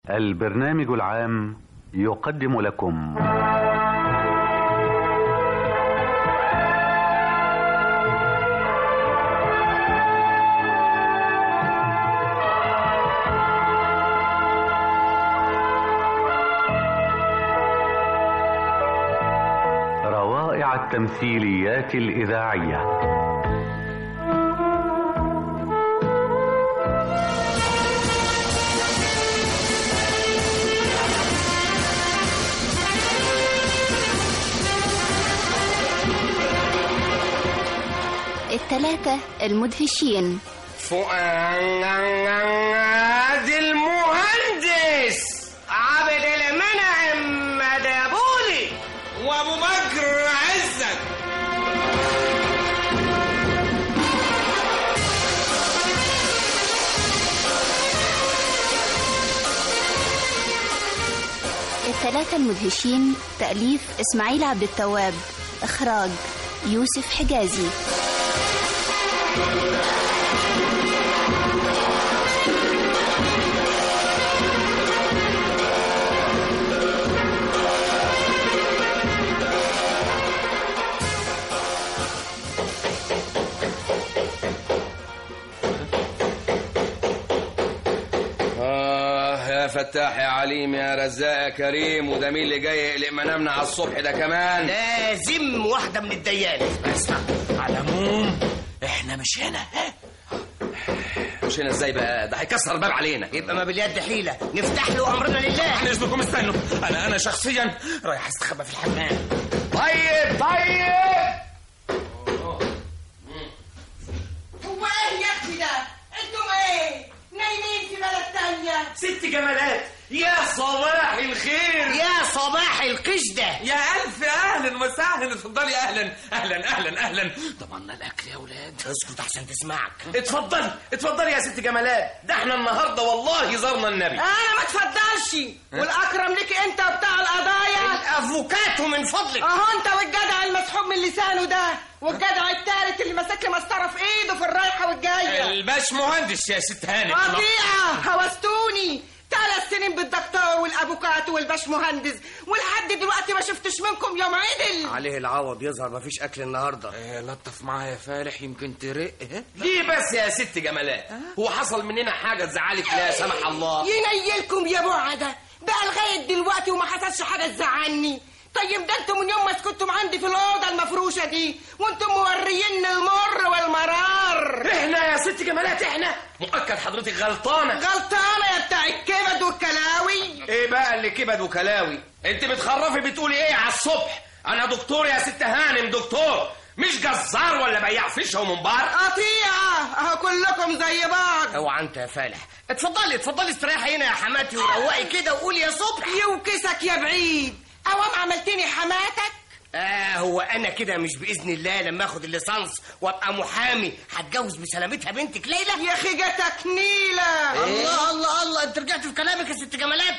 البرنامج العام يقدم لكم روائع التمثيليات الإذاعية الثلاثة المدهشين فؤاد المهندس عبد المنعم مدبولي وابو بكر عزت الثلاثة المدهشين تأليف إسماعيل عبد التواب إخراج يوسف حجازي آه يا فتاح يا عليم يا رزاق يا كريم وده مين اللي جاي يقلق منامنا على الصبح ده كمان لازم واحدة من الديان اسمع على العموم احنا مش هنا ها؟ مش هنا ازاي بقى ده هيكسر الباب علينا يبقى ما باليد حيلة نفتح له أمرنا لله عن اذنكم استنوا انا انا شخصيا رايح استخبى في الحمام طيب طيب هو ايه يا اخي ده؟ انتم ايه؟ نايمين في بلد تانية؟ ست جمالات يا صباح الخير يا صباح القشدة يا الف اهلا وسهلا اتفضلي اهلا اهلا اهلا اهلا ضمنا الاكل يا ولاد اسكت أحسن تسمعك اتفضلي اتفضلي يا ست جمالات ده احنا النهارده والله زرنا النبي انا ما تفضلش والاكرم ليك انت بتاع القضايا الأفوكاتو من فضلك اهو انت والجدع المسحوب من لسانه ده والجدع التالت اللي ماسك لي مسطره في ايده في الرايحه والجايه الباش مهندس يا ست هانم قطيعه هوستوني ثلاث سنين بالدكتور والافوكاتو والباش مهندس ولحد دلوقتي ما شفتش منكم يوم عدل عليه العوض يظهر مفيش أكل النهاردة آه، لطف معايا يا فالح يمكن ترق ها؟ ليه بس يا ست جمالات هو حصل مننا حاجه تزعلك لا سمح الله ينيلكم يا بعدة بقى لغاية دلوقتي وما حصلش حاجة تزعلني طيب ده انتم من يوم ما سكنتم عندي في الأوضة المفروشة دي وانتم موريين المر والمرار احنا يا ست جمالات احنا مؤكد حضرتك غلطانه غلطانة يا بتاع الكبد والكلاوي ايه بقى اللي كبد وكلاوي انت بتخرفي بتقولي ايه على الصبح انا دكتور يا ست هانم دكتور مش جزار ولا بياع فشه ومنبار قطيعة اهو كلكم زي بعض اوعى انت يا فالح اتفضلي اتفضلي استريحي هنا يا حماتي وروقي كده وقولي يا صبح يوكسك يا بعيد اوام عملتني حماتك اه هو انا كده مش باذن الله لما اخد الليسانس وابقى محامي هتجوز بسلامتها بنتك ليلى يا خجتك نيلة الله الله الله انت رجعت في كلامك يا ست جمالات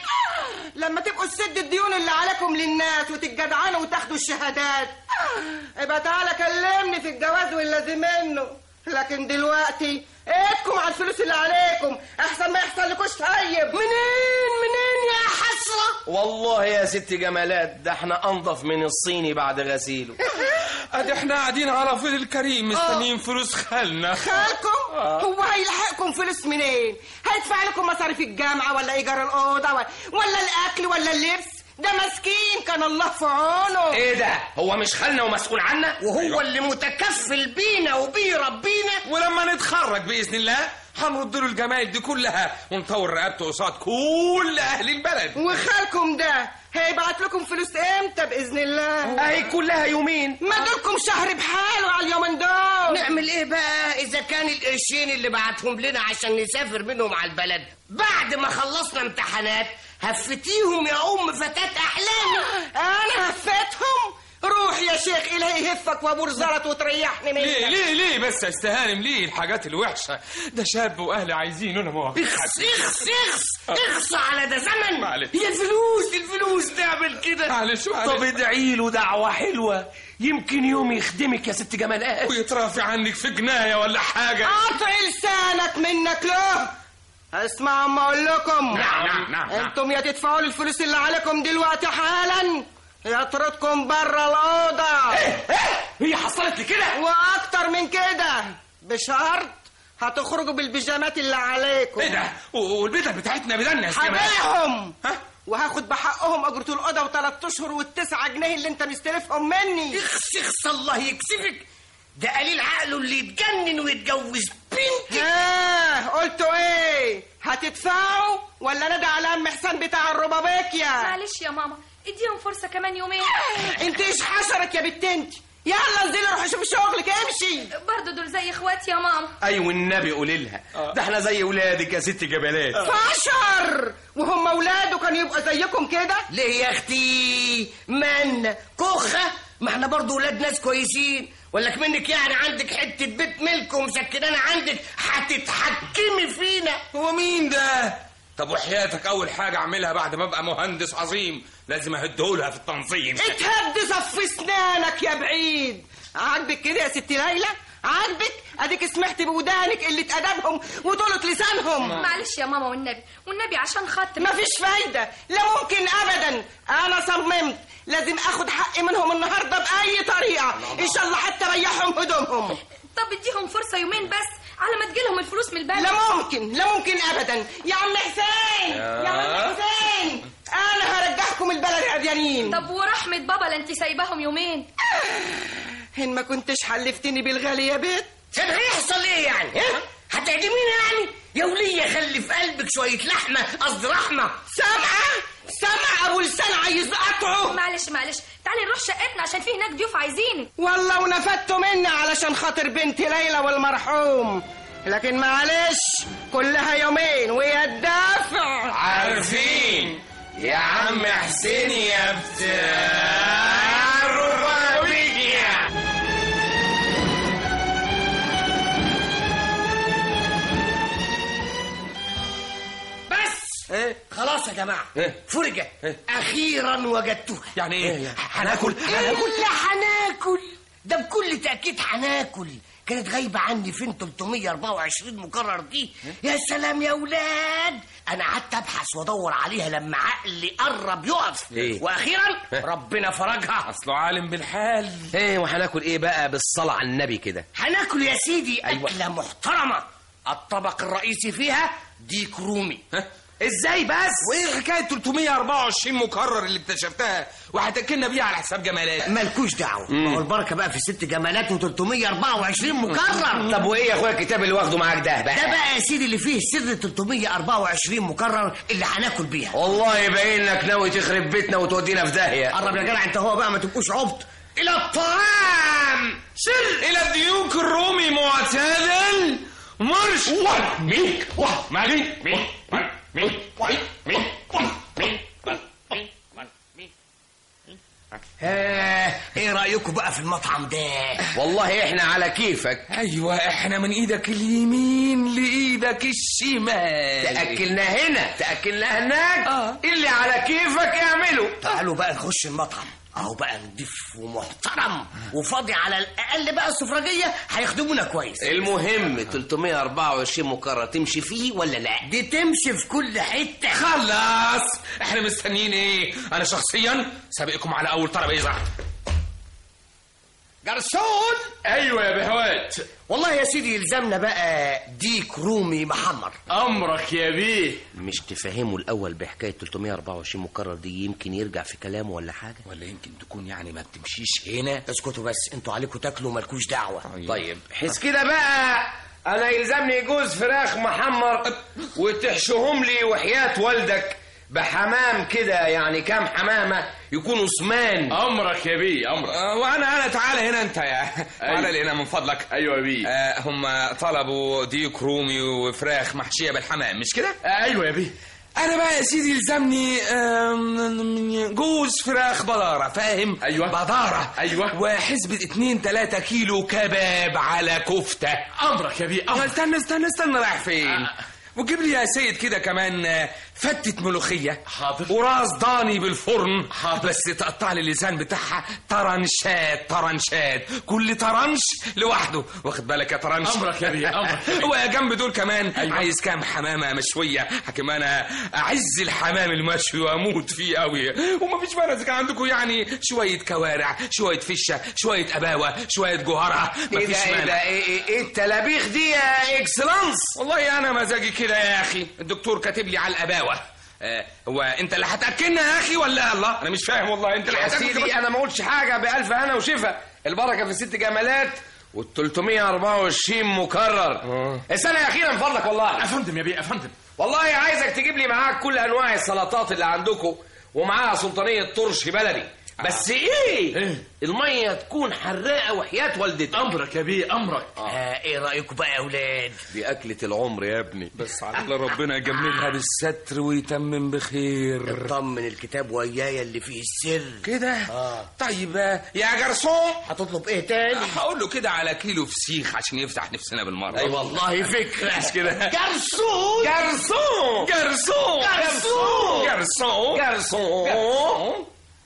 لما تبقوا تسد الديون اللي عليكم للناس وتتجدعنوا وتاخدوا الشهادات يبقى تعالى كلمني في الجواز واللازم منه لكن دلوقتي ايدكم على الفلوس اللي عليكم احسن ما يحصل لكوش طيب منين منين يا حسره والله يا ست جمالات ده احنا انضف من الصيني بعد غسيله ادي احنا قاعدين على فضل الكريم مستنيين فلوس خالنا خالكم هو هيلحقكم فلوس منين هيدفع لكم مصاريف الجامعه ولا ايجار الاوضه ولا, ولا الاكل ولا اللبس ده مسكين كان الله في عونه ايه ده هو مش خالنا ومسؤول عنا وهو اللي متكفل بينا وبيربينا ولما نتخرج باذن الله هنرد له الجمايل دي كلها ونطور رقبته قصاد كل اهل البلد وخالكم ده هيبعت لكم فلوس امتى باذن الله اهي كلها يومين ما دولكم شهر بحاله على اليومين دول نعمل ايه بقى اذا كان القرشين اللي بعتهم لنا عشان نسافر منهم على البلد بعد ما خلصنا امتحانات هفتيهم يا ام فتاة احلامي انا هفتهم روح يا شيخ الهي يهفك وابور زلط وتريحني منك ليه ليه ليه بس يا استهانم ليه الحاجات الوحشه ده شاب واهلي عايزينه انا مؤاخذ اخس اخس اخس اخس على ده زمن معلش. هي الفلوس الفلوس تعمل كده معلش طب معلش ادعي له دعوه حلوه يمكن يوم يخدمك يا ست جمالات ويترافع عنك في جنايه ولا حاجه قطع لسانك منك له اسمعوا اما اقول لكم نعم نعم نعم انتم يا تدفعوا لي الفلوس اللي عليكم دلوقتي حالا يا اطردكم بره الاوضه هي حصلت لي كده واكتر من كده بشرط هتخرجوا بالبيجامات اللي عليكم ايه ده و- والبدل بتاعتنا بدلنا يا سليمان. هبيعهم ها؟ وهاخد بحقهم اجرة الأوضة وثلاث أشهر والتسعة جنيه اللي أنت مستلفهم مني اخس اخس الله يكسفك ده قليل عقله اللي يتجنن ويتجوز بنتي ها قلتوا إيه؟ هتدفعوا ولا ندى على أم حسين بتاع الربابيكيا؟ معلش يا ماما اديهم فرصة كمان يومين أنت إيش حشرك يا بنت أنت؟ يلا انزلي روحي شوفي شغلك امشي برضه دول زي اخواتي يا ماما ايوه النبي قولي لها ده احنا زي ولادك يا ست جبلات فشر وهم اولاده كانوا يبقوا زيكم كده ليه يا اختي من كخه ما احنا برضو ولاد ناس كويسين ولا منك يعني عندك حته بيت ملك ومسكنانا عندك هتتحكمي فينا هو مين ده طب وحياتك اول حاجه اعملها بعد ما ابقى مهندس عظيم لازم اهدهولها في التنظيم اتهد صف اسنانك يا بعيد عاجبك كده يا ست ليلى عاجبك اديك سمعت بودانك اللي ادبهم وطولة لسانهم معلش يا ماما والنبي والنبي عشان خاطر مفيش فايدة لا ممكن ابدا انا صممت لازم اخد حقي منهم النهارده باي طريقة ان شاء الله حتى ريحهم هدومهم طب اديهم فرصة يومين بس على ما تجيلهم الفلوس من البنك لا ممكن لا ممكن ابدا يا عم حسين يا عم حسين انا هرجعكم البلد عريانين طب ورحمة بابا لا انت سايباهم يومين ان ما كنتش حلفتني بالغالي يا بيت كان هيحصل ايه يعني ها هتعدمينا يعني يا ولية خلي في قلبك شوية لحمة قصدي رحمة سامعة سامع ابو لسان عايز اقطعه معلش معلش تعالي نروح شقتنا عشان في هناك ضيوف عايزينك والله ونفدتوا مني علشان خاطر بنتي ليلى والمرحوم لكن معلش كلها يومين ويا الدافع عارفين يا عم حسين يا بتاع الربابيكيا بس ايه خلاص يا جماعة إيه؟ فرجة إيه؟ أخيرا وجدتوها يعني ايه هناكل إيه اللي هناكل ده بكل تأكيد هناكل كانت غايبة عني فين 324 مكرر دي يا سلام يا ولاد أنا قعدت أبحث وأدور عليها لما عقلي قرب يقف إيه؟ وأخيرا ربنا فرجها اصله عالم بالحال ايه وهناكل ايه بقى بالصلاة على النبي كده هناكل يا سيدي أيوة. أكلة محترمة الطبق الرئيسي فيها ديك رومي ها؟ ازاي بس وايه حكايه 324 مكرر اللي اكتشفتها وهتاكلنا بيها على حساب جمالات مالكوش دعوة ما هو البركة بقى في ست جمالات و324 مكرر طب وايه يا اخويا الكتاب اللي واخده معاك ده ده بقى بقى يا سيدي اللي فيه سر 324 مكرر اللي هناكل بيها والله يبين انك ناوي تخرب بيتنا وتودينا في داهية قرب يا جدع انت هو بقى ما تبقوش عبط الى الطعام سر الى الديوك الرومي معتدل مرش وان مين وان مالي مين وان مين وان مين وان مين آه ايه رايكم بقى في المطعم ده والله احنا على كيفك ايوه احنا من ايدك اليمين لايدك الشمال تأكلنا هنا تأكلنا هناك آه. اللي على كيفك اعمله تعالوا بقى نخش المطعم اهو بقى نضيف ومحترم وفاضي على الاقل بقى السفرجيه هيخدمونا كويس المهم 324 مكرر تمشي فيه ولا لا دي تمشي في كل حته خلاص احنا مستنيين ايه انا شخصيا سابقكم على اول ترابيزه جرسون ايوه يا بهوات والله يا سيدي يلزمنا بقى ديك رومي محمر امرك يا بيه مش تفهموا الاول بحكايه 324 مكرر دي يمكن يرجع في كلامه ولا حاجه ولا يمكن تكون يعني ما بتمشيش هنا اسكتوا بس انتوا عليكم تاكلوا مالكوش دعوه طيب حس كده بقى انا يلزمني جوز فراخ محمر وتحشوهم لي وحياة والدك بحمام كده يعني كام حمامة يكونوا سمان امرك يا بيه امرك آه وانا انا تعالى هنا انت يا تعالى هنا من فضلك ايوه يا بيه آه هم طلبوا ديك رومي وفراخ محشيه بالحمام مش كده ايوه يا بيه انا بقى يا سيدي يلزمني آم، جوز فراخ بدارة فاهم ايوه بدارة ايوه وحسبة اتنين تلاتة كيلو كباب على كفتة امرك يا بيه استنى استنى استنى رايح فين وجيب لي يا سيد كده كمان آه، فتة ملوخية حاضر وراس ضاني بالفرن حاضر بس تقطع لي اللسان بتاعها طرنشات طرنشات كل طرنش لوحده واخد بالك يا طرنش أمرك يا بيه، أمرك. وجنب دول كمان أيوة. عايز كام حمامة مشوية حكم أنا أعز الحمام المشوي وأموت فيه قوي وما فيش مانع إذا كان عندكم يعني شوية كوارع شوية فشة شوية أباوة شوية جوهرة ايه مفيش ده ايه مانع ده ايه ايه ايه التلابيخ دي يا اكسلانس والله انا مزاجي كده يا اخي الدكتور كاتب لي على الاباوه آه هو انت اللي هتاكلنا يا اخي ولا الله انا مش فاهم والله انت اللي يا هتاكل سيدي انا ما قلتش حاجه بالف هنا وشفا البركه في الست جمالات وال 324 مكرر استنى يا اخي من فضلك والله افندم يا بيه افندم والله عايزك تجيب لي معاك كل انواع السلطات اللي عندكم ومعاها سلطانيه طرش بلدي بس ايه, إيه؟ الميه تكون حراقه وحياه والدتك امرك يا بيه امرك آه ايه رايكم بقى يا اولاد دي اكله العمر يا ابني بس على الله ربنا يجملها بالستر ويتمم بخير اطمن الكتاب ويايا اللي فيه السر كده آه. طيب آه، يا جرسون هتطلب ايه تاني هقول له كده على كيلو فسيخ عشان يفتح نفسنا بالمره اي والله فكره مش كده جرسون جرسون جرسون جرسون جرسون جرسون جرسون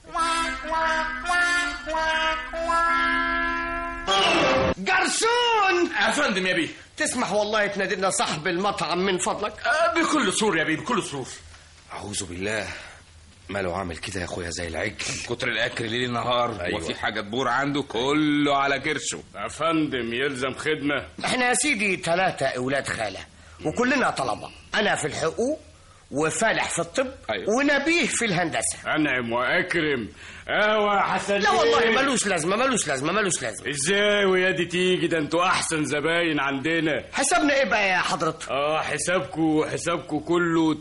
جرسون افندم يا بيه تسمح والله تنادي لنا صاحب المطعم من فضلك آه، بكل سرور يا بيه بكل سرور اعوذ بالله ماله عامل كده يا اخويا زي العجل كتر الاكل ليل نهار أيوة. وفي حاجه تبور عنده كله على كرشه افندم يلزم خدمه احنا يا سيدي ثلاثة اولاد خالة وكلنا طلبة انا في الحقوق وفالح في الطب أيوة. ونبيه في الهندسة انعم واكرم ايوه يا حسن لا والله إيه؟ ملوش لازمة ملوش لازمة ملوش لازمة ازاي ويا دي تيجي ده انتوا احسن زباين عندنا حسابنا ايه بقى يا حضرتك اه حسابكو حسابكو كله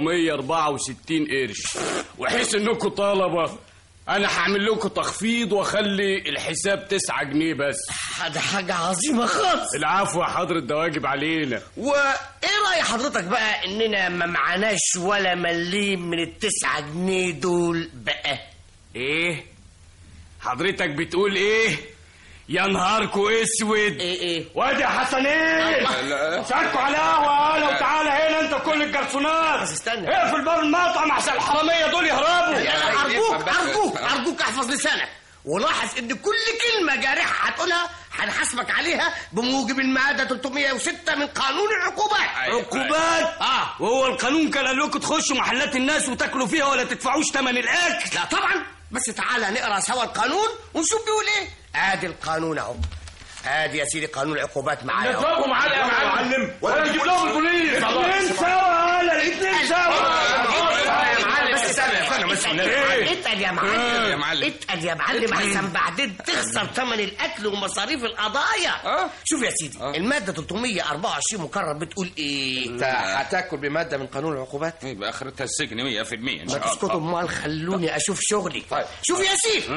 964 قرش وحيث انكم طلبه انا هعمل لكم تخفيض واخلي الحساب 9 جنيه بس ده حاجة عظيمة خالص العفو يا حضرة ده واجب علينا وايه رأي حضرتك بقى اننا ما معناش ولا مليم من التسعة جنيه دول بقى ايه حضرتك بتقول ايه يا نهاركو اسود ايه ايه وادي يا حسنين سالكوا على قهوه انا وتعالى هنا انت كل الجرسونات بس استنى. اقفل باب المطعم عشان الحراميه دول يهربوا أنا ارجوك ارجوك ارجوك احفظ لسانك ولاحظ ان كل كلمة جارحة هتقولها هنحاسبك عليها بموجب المادة 306 من قانون العقوبات عقوبات اه وهو القانون كان قال لكم تخشوا محلات الناس وتاكلوا فيها ولا تدفعوش ثمن الاكل لا طبعا بس تعالى نقرا سوا القانون ونشوف بيقول ايه ادي القانون اهو ادي يا سيدي قانون العقوبات معايا أهو. نضربهم على يا معلم ولا نجيب لهم البوليس الاثنين سوا ولا الاثنين يا معلم بس استنى استنى بس إيه؟ اتقل يا معلم يا معلم. اتقل يا معلم احسن بعدين تخسر ثمن الاكل ومصاريف القضايا آه. شوف يا سيدي الماده 324 مكرر بتقول ايه انت هتاكل بماده من قانون العقوبات يبقى اخرتها السجن 100% ان ما شاء الله تسكتوا امال خلوني اشوف شغلي طيب. شوف يا سيدي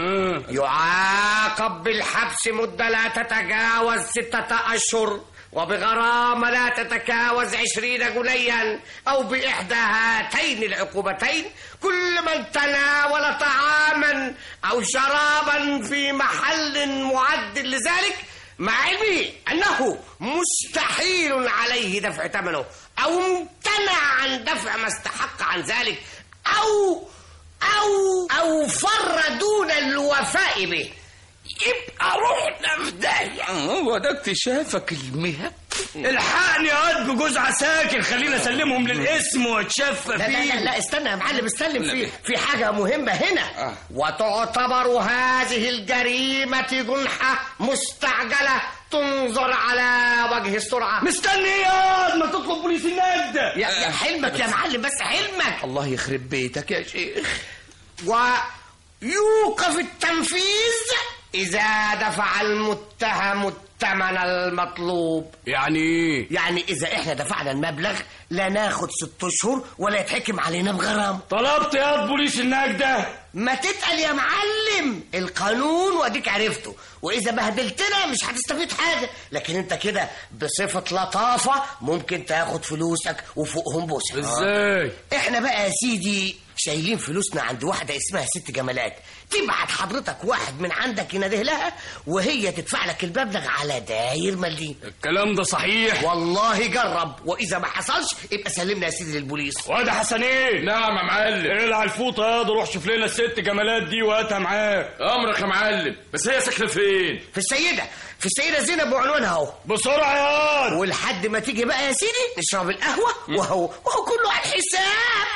يعاقب بالحبس مدة لا تتجاوز ستة أشهر وبغرامة لا تتجاوز عشرين جنيا أو بإحدى هاتين العقوبتين كل من تناول طعاما أو شرابا في محل معد لذلك مع علمه أنه مستحيل عليه دفع ثمنه أو امتنع عن دفع ما استحق عن ذلك أو أو أو فر دون الوفاء به يبقى روحنا في داهية هو ده اكتشافك المهب الحقني يا قد بجوز عساكر خلينا اسلمهم للاسم واتشفى لا لا لا, فيه لا استنى يا معلم استلم في في حاجة مهمة هنا وتعتبر هذه الجريمة جنحة مستعجلة تنظر على وجه السرعة مستني ايه يا قد ما تطلب بوليس النجدة يا, يا حلمك يا معلم بس حلمك الله يخرب بيتك يا شيخ ويوقف التنفيذ إذا دفع المتهم الثمن المطلوب يعني ايه يعني إذا إحنا دفعنا المبلغ لا ناخد ست أشهر ولا يتحكم علينا بغرام طلبت يا قد بوليس النجدة ما تتقل يا معلم القانون واديك عرفته واذا بهدلتنا مش هتستفيد حاجه لكن انت كده بصفه لطافه ممكن تاخد فلوسك وفوقهم بوسه ازاي احنا بقى يا سيدي شايلين فلوسنا عند واحده اسمها ست جمالات تبعت حضرتك واحد من عندك يناديه لها وهي تدفع لك المبلغ على داير مليم الكلام ده صحيح والله جرب واذا ما حصلش يبقى سلمنا يا سيدي للبوليس واد حسنين نعم يا معلم العب الفوطه يا ده روح شوف لنا الست جمالات دي وهاتها معاك امرك يا معلم بس هي ساكنه فين في السيده في السيده زينب وعنوانها اهو بسرعه يا واد ولحد ما تيجي بقى يا سيدي نشرب القهوه وهو وهو كله على الحساب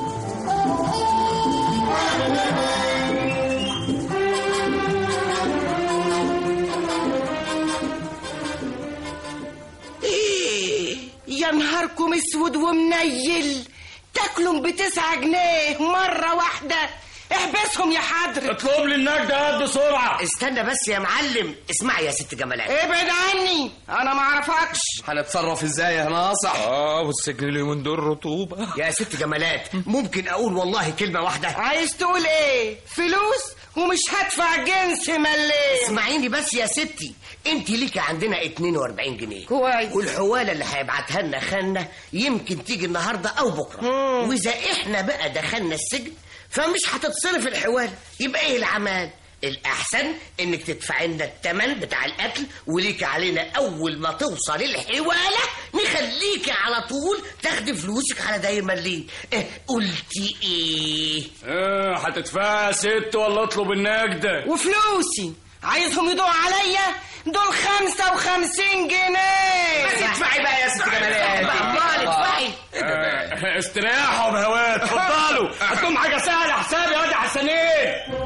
إيه يا نهاركم اسود ومنيل تاكلوا بتسعة جنيه مرة واحدة احبسهم يا حضرة اطلب لي النجدة هات بسرعه استنى بس يا معلم اسمعي يا ست جمالات ابعد عني انا ما اعرفكش هنتصرف ازاي يا ناصح اه والسجن اليومين دول رطوبه يا ست جمالات ممكن اقول والله كلمه واحده عايز تقول ايه فلوس ومش هدفع جنس مليم اسمعيني بس يا ستي انت ليكي عندنا 42 جنيه كويس. والحواله اللي هيبعتها لنا خالنا يمكن تيجي النهارده او بكره مم. واذا احنا بقى دخلنا السجن فمش هتتصرف الحواله يبقى ايه العمل الاحسن انك تدفع لنا الثمن بتاع الاكل وليك علينا اول ما توصل الحواله نخليكي على طول تاخدي فلوسك على داير مليم اه قلتي ايه اه هتدفع يا ست ولا اطلب النجدة وفلوسي عايزهم يدوقوا عليا دول خمسة وخمسين جنيه بس ادفعي بقى يا ست جمالات امال ادفعي اه استريحوا بهوات اتفضلوا هاتلهم حاجة سهلة حسابي يا واد حسنين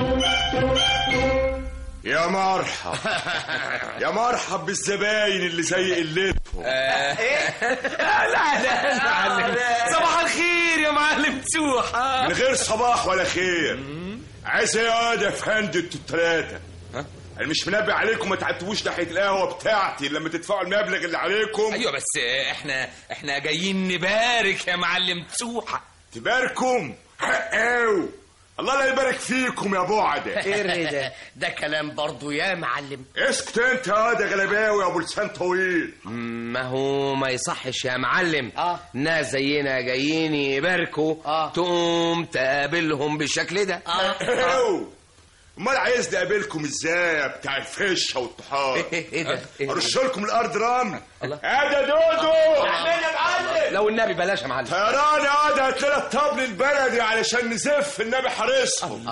يا مرحب يا مرحب بالزباين اللي زي قلتهم لا لا يا معلم صباح الخير يا معلم سوحه من غير صباح ولا خير عايز ايه يا واد يا فندم انتوا التلاتة انا مش منبه عليكم ما تعتبوش ناحيه القهوه بتاعتي لما تدفعوا المبلغ اللي عليكم ايوه بس احنا احنا جايين نبارك يا معلم سوحه تباركم حقاو الله لا يبارك فيكم يا بعدة ايه ده ده كلام برضو يا معلم اسكت انت يا واد يا غلباوي يا ابو لسان طويل ما هو ما يصحش يا معلم آه. ناس زينا جايين يباركوا آه. تقوم تقابلهم بالشكل ده أهو. امال عايز اقابلكم ازاي يا بتاع الفشه والطحال ايه ده إيه ده؟ ارش لكم الارض رمل ادي يا دودو لو النبي بلاش يا معلم طيران قاعد هات لنا الطبل البلدي علشان نزف النبي حارسهم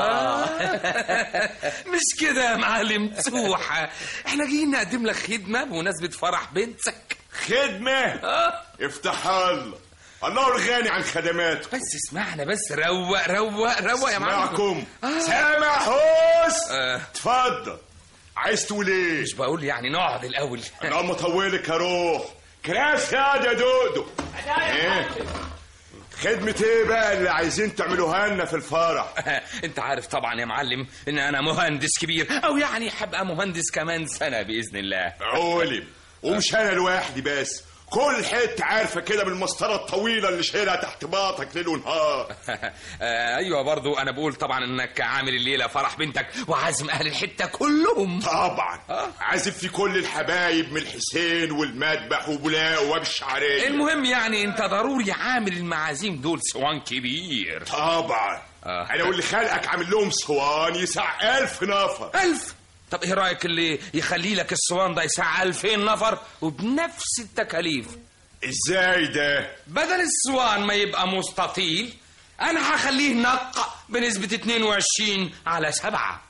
مش كده يا معلم سوحه احنا جايين نقدم لك خدمه بمناسبه فرح بنتك خدمه افتح الله الله الغني عن خدماته بس اسمعنا بس روق روق روق يا معلم معكم سامع حوس آه. اتفضل عايز تقول ايه مش بقول يعني نقعد الاول انا مطولك يا روح كراس يا يا دودو ايه خدمة ايه بقى اللي عايزين تعملوها لنا في الفرح انت عارف طبعا يا معلم ان انا مهندس كبير او يعني هبقى مهندس كمان سنه باذن الله علم ومش انا لوحدي بس كل حته عارفه كده بالمسطره الطويله اللي شايلها تحت باطك ليل ونهار آه، ايوه برضو انا بقول طبعا انك عامل الليله فرح بنتك وعازم اهل الحته كلهم طبعا عازف في كل الحبايب من الحسين والمذبح وبولاق وابي الشعريه المهم يعني انت ضروري عامل المعازيم دول صوان كبير طبعا آه. انا واللي خلقك عامل لهم صوان يسع ألف نفر ألف طب ايه رايك اللي يخلي لك الصوان ده يسع 2000 نفر وبنفس التكاليف ازاي ده بدل الصوان ما يبقى مستطيل انا هخليه نق بنسبة 22 على 7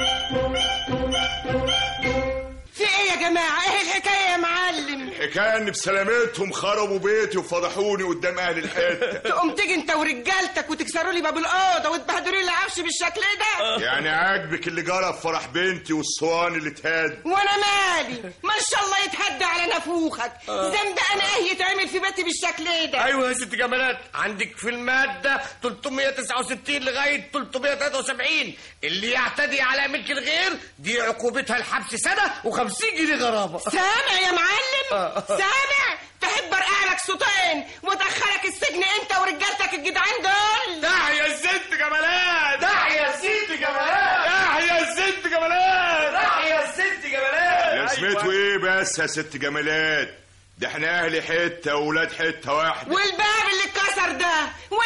في ايه يا جماعة ايه الحكاية يا معلم الحكايه ان بسلامتهم خربوا بيتي وفضحوني قدام اهل الحته تقوم تيجي انت ورجالتك وتكسروا لي باب الاوضه وتبهدلوا لي العفش بالشكل ده يعني عاجبك اللي جرى في فرح بنتي والصوان اللي اتهد وانا مالي ما شاء الله يتهدى على نافوخك ذنب انا ايه يتعمل في بيتي بالشكل ده ايوه يا ست جمالات عندك في الماده 369 لغايه 373 اللي يعتدي على ملك الغير دي عقوبتها الحبس سنه و50 جنيه غرامه سامع يا معلم سامع تحب ارقع لك صوتين وادخلك السجن انت ورجالتك الجدعان دول داعي يا ست جمالات داعي يا ست جمالات داعي يا ست جمالات داعي يا ست جمالات لازمته ايه بس يا ست جمالات ده احنا اهل حته واولاد حته واحده والباب اللي اتكسر ده والعفش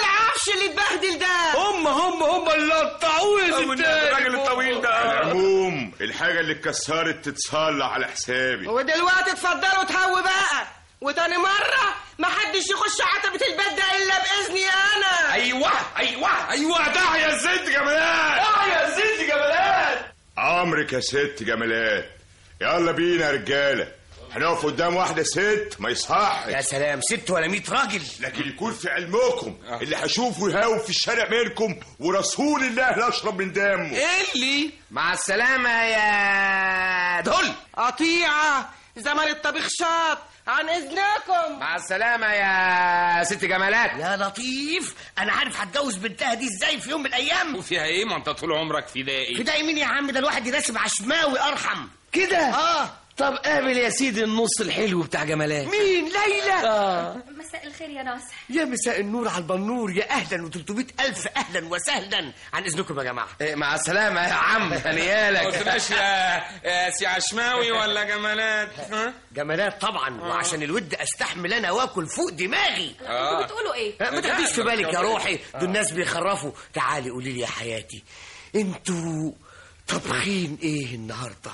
الوحش اللي اتبهدل ده هم هم هم اللي قطعوه يا ست الراجل الطويل ده على العموم الحاجه اللي اتكسرت تتصلح على حسابي ودلوقتي اتفضلوا تهوي بقى وتاني مرة محدش يخش عتبة البيت ده إلا بإذني أنا ايوه ايوه ايوه ده يا ست جمالات اه يا ست جمالات عمرك يا ست جمالات يلا بينا يا رجاله هنقف قدام واحده ست ما يصحش يا سلام ست ولا مية راجل لكن يكون في علمكم اللي هشوفه يهاوي في الشارع منكم ورسول الله لا اشرب من دمه ايه اللي مع السلامة يا دول قطيعة زمن الطبيخ شاط عن إذنكم مع السلامة يا ست جمالات يا لطيف انا عارف هتجوز بنتها دي ازاي في يوم من الايام وفيها ايه ما انت طول عمرك فدائي فدائي مين يا عم ده الواحد يناسب عشماوي ارحم كده اه طب قابل يا سيدي النص الحلو بتاع جمالات مين ليلى مساء الخير يا ناصح يا مساء النور على البنور يا اهلا و300 الف اهلا وسهلا عن اذنكم يا جماعه إيه، مع السلامة يا عم ما هنيالك قلتناش يا يا سي عشماوي ولا جمالات ها جمالات طبعا وعشان الود استحمل انا واكل فوق دماغي انتوا بتقولوا ايه ما تاخديش في بالك يا روحي دول الناس بيخرفوا تعالي قولي لي يا حياتي انتوا طبخين ايه النهارده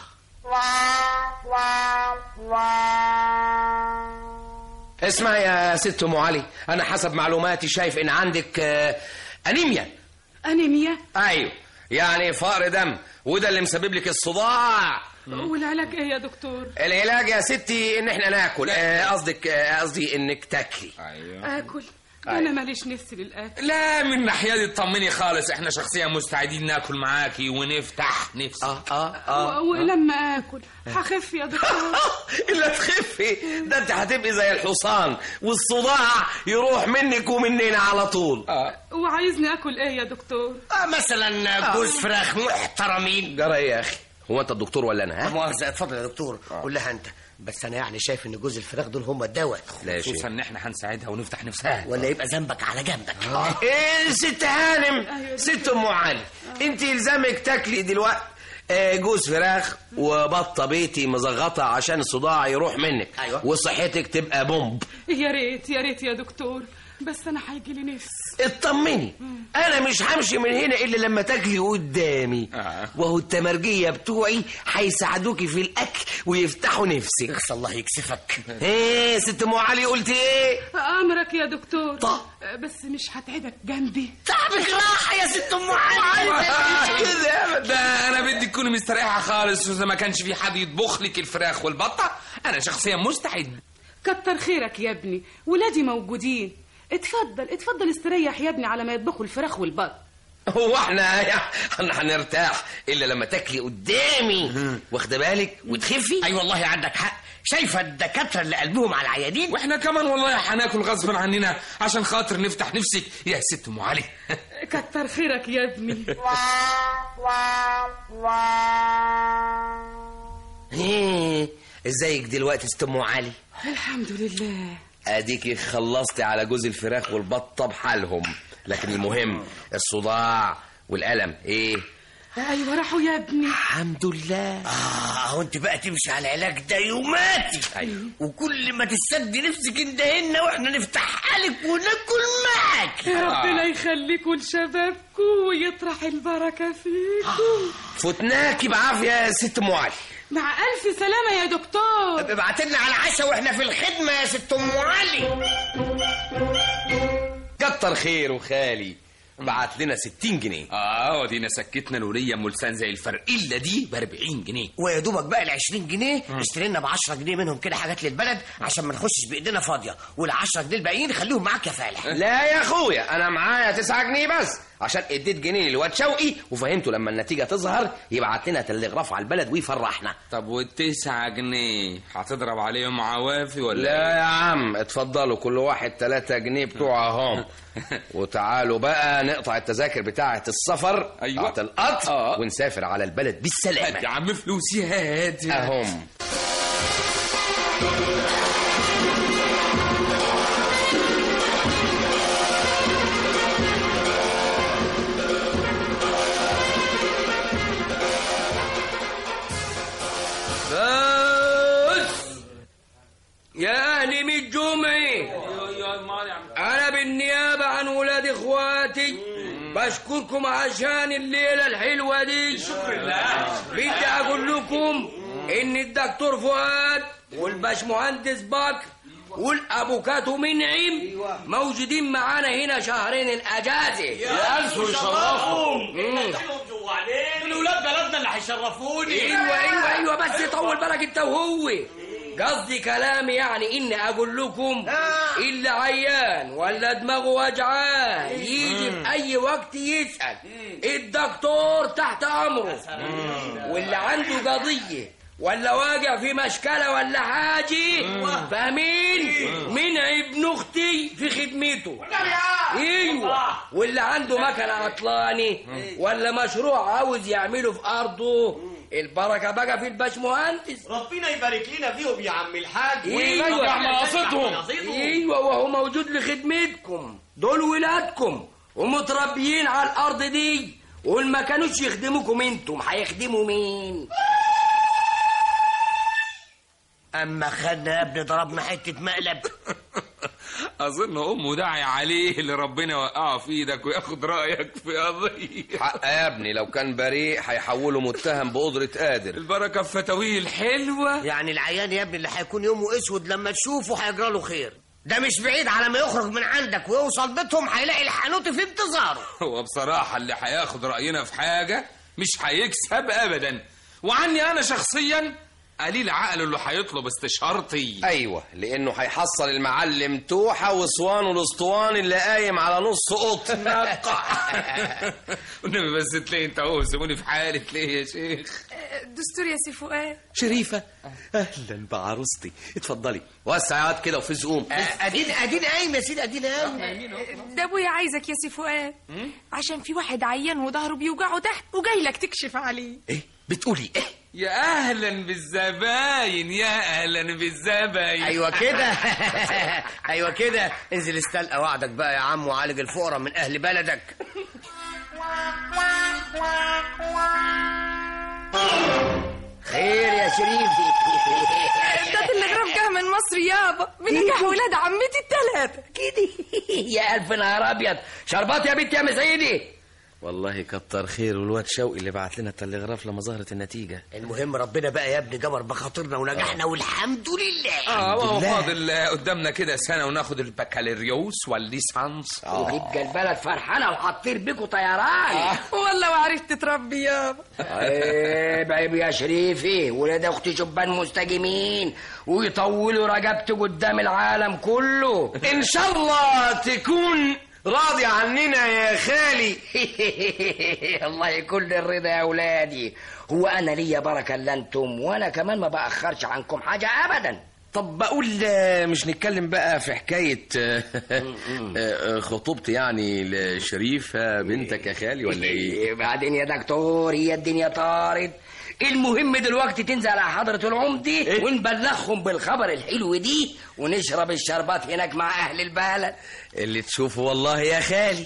اسمع يا ست ام علي انا حسب معلوماتي شايف ان عندك آه، انيميا أنيميا ايوه يعني فقر دم وده اللي مسبب لك الصداع والعلاج إيه يا دكتور؟ العلاج يا ستي ان احنا ناكل آه، قصدك آه، قصدي انك تاكلي ايوه آكل أنا ماليش نفسي للأكل لا من ناحية دي اطمني خالص احنا شخصيا مستعدين ناكل معاكي ونفتح نفسك اه اه و- ولما آكل هخف يا دكتور الا تخفي ده انت هتبقي زي الحصان والصداع يروح منك ومننا على طول وعايزني آكل إيه يا دكتور؟ آه مثلا جوز فراخ محترمين جرى ايه يا اخي هو انت الدكتور ولا انا ها مؤاخذة اتفضل يا دكتور قول لها انت بس انا يعني شايف ان جوز الفراخ دول هم الدواء لا خصوصا شيء ان احنا هنساعدها ونفتح نفسها ولا يبقى ذنبك على جنبك ايه ست هانم ست ام علي انت يلزمك تاكلي دلوقتي آه، جوز فراخ وبطه بيتي مزغطه عشان الصداع يروح منك أيوة. وصحتك تبقى بومب يا ريت يا ريت يا دكتور بس أنا هيجي لي نفس اطمني انا مش همشي من هنا الا لما تاكلي قدامي آه. وهو التمرجيه بتوعي هيساعدوكي في الاكل ويفتحوا نفسك اخس الله يكسفك ايه ست ام علي قلت ايه أمرك يا دكتور طب. بس مش هتعبك جنبي تعبك راحة يا ست ام علي كده ده انا بدي تكوني مستريحه خالص واذا ما كانش في حد يطبخ لك الفراخ والبطه انا شخصيا مستعد كتر خيرك يا ابني ولادي موجودين اتفضل اتفضل استريح يا ابني على ما يطبخوا الفراخ والبط هو احنا احنا هنرتاح الا لما تاكلي قدامي واخده بالك وتخفي اي والله عندك حق شايفه الدكاتره اللي قلبهم على العيانين واحنا كمان والله هناكل غصبا عننا عشان خاطر نفتح نفسك يا ست ام علي كتر خيرك يا ابني ايه ازيك دلوقتي ست ام علي الحمد لله اديكي خلصتي على جوز الفراخ والبطه بحالهم لكن المهم الصداع والالم ايه ايوه راحوا يا ابني الحمد لله اه اهو انت بقى تمشي على العلاج ده يوماتي أيوة. وكل ما تسد نفسك اندهنا واحنا نفتحها لك وناكل معاك يا ربنا يخليكم لشبابكم ويطرح البركه فيكم فتناكي بعافيه يا ست ام علي مع الف سلامه يا دكتور ابعت لنا على العشاء واحنا في الخدمه يا ست ام علي كتر خيره خالي بعت لنا 60 جنيه اه ودينا سكتنا الولية ام لسان زي الفرقله دي ب 40 جنيه ويا دوبك بقى ال 20 جنيه اشتري لنا ب 10 جنيه منهم كده حاجات للبلد عشان ما نخشش بايدينا فاضيه وال 10 جنيه الباقيين خليهم معاك يا فالح لا يا اخويا انا معايا 9 جنيه بس عشان اديت جنيه للواد شوقي وفهمته لما النتيجه تظهر يبعت لنا تلغراف على البلد ويفرحنا طب والتسعة جنيه هتضرب عليهم عوافي ولا لا يا عم اتفضلوا كل واحد 3 جنيه بتوعهم وتعالوا بقى نقطع التذاكر بتاعة السفر أيوة. بتاعة القطر آه. ونسافر على البلد هات يا بالسلامة عم فلوسي هات اهم بس يا أهل من الجمعة أنا بالنيابة عن ولاد إخوات بشكركم عشان الليلة الحلوة دي شكر الله. بدي أقول لكم إن الدكتور فؤاد والباشمهندس بكر والأبوكاتو منعم موجودين معانا هنا شهرين الأجازة يا ألف يشرفهم. مم. دول ولاد بلدنا اللي هيشرفوني ايوه ايوه ايوه بس طول بالك انت وهو قصدي كلامي يعني اني اقول لكم اللي عيان ولا دماغه وجعان يجي في اي وقت يسال الدكتور تحت امره واللي عنده قضيه ولا واقع في مشكله ولا حاجه فاهمين من ابن اختي في خدمته ايوه واللي عنده مكنه عطلاني ولا مشروع عاوز يعمله في ارضه البركه بقى في الباشمهندس ربنا يبارك لنا فيهم يا عم الحاج ايوه ايوه وهو موجود لخدمتكم دول ولادكم ومتربيين على الارض دي وما كانوش يخدموكم انتم هيخدموا مين اما خدنا يا ابني ضربنا حته مقلب اظن امه داعي عليه اللي ربنا يوقعه في ايدك وياخد رايك في قضيه حق يا ابني لو كان بريء هيحوله متهم بقدرة قادر البركه في فتاويل حلوه يعني العيان يا ابني اللي هيكون يومه اسود لما تشوفه هيجرى له خير ده مش بعيد على ما يخرج من عندك ويوصل بيتهم هيلاقي الحانوت في انتظاره هو بصراحه اللي هياخد راينا في حاجه مش هيكسب ابدا وعني انا شخصيا قليل عقله اللي هيطلب استشارتي ايوه لانه هيحصل المعلم توحه وصوانه الاسطواني اللي قايم على نص قط والنبي بس تلاقي انت اهو سيبوني في حالي ليه يا شيخ دستور يا سي فؤاد شريفه اهلا بعروستي اتفضلي وسع يا واد كده وفي زقوم ادين ادين قايم يا سيدي ادين قايم ده ابويا عايزك يا سي فؤاد عشان في واحد عيان وظهره بيوجعه تحت وجاي لك تكشف عليه بتقولي ايه يا اهلا بالزباين يا اهلا بالزباين ايوه كده ايوه كده انزل استلقى وعدك بقى يا عم وعالج الفقراء من اهل بلدك خير يا شريفي ده تلغراف جه من مصر يابا بنجاح ولاد عمتي التلاتة كده يا الف نهار ابيض شربات يا بنت يا مسيدي والله كتر خير الواد شوقي اللي بعت لنا التلغراف لما ظهرت النتيجه المهم ربنا بقى يا ابني جبر بخاطرنا ونجحنا والحمد لله اه وهو لله. فاضل قدامنا كده سنه وناخد البكالوريوس والليسانس وتبقى البلد فرحانه وحاطين بيكوا طيران والله وعرفت تربي يابا عيب عيب يا شريفي ولاد اختي شبان مستجمين ويطولوا رقبتي قدام العالم كله ان شاء الله تكون راضي عننا يا خالي الله يكون الرضا يا اولادي هو انا ليا بركه الا انتم وانا كمان ما باخرش عنكم حاجه ابدا طب بقول آه، مش نتكلم بقى في حكاية آه، آه، خطوبتي يعني لشريفة بنتك يا خالي ولا ايه؟ بعدين يا دكتور هي الدنيا طارت المهم دلوقتي تنزل على حضرة العمدة ونبلغهم بالخبر الحلو دي ونشرب الشربات هناك مع أهل البلد اللي تشوفه والله يا خالي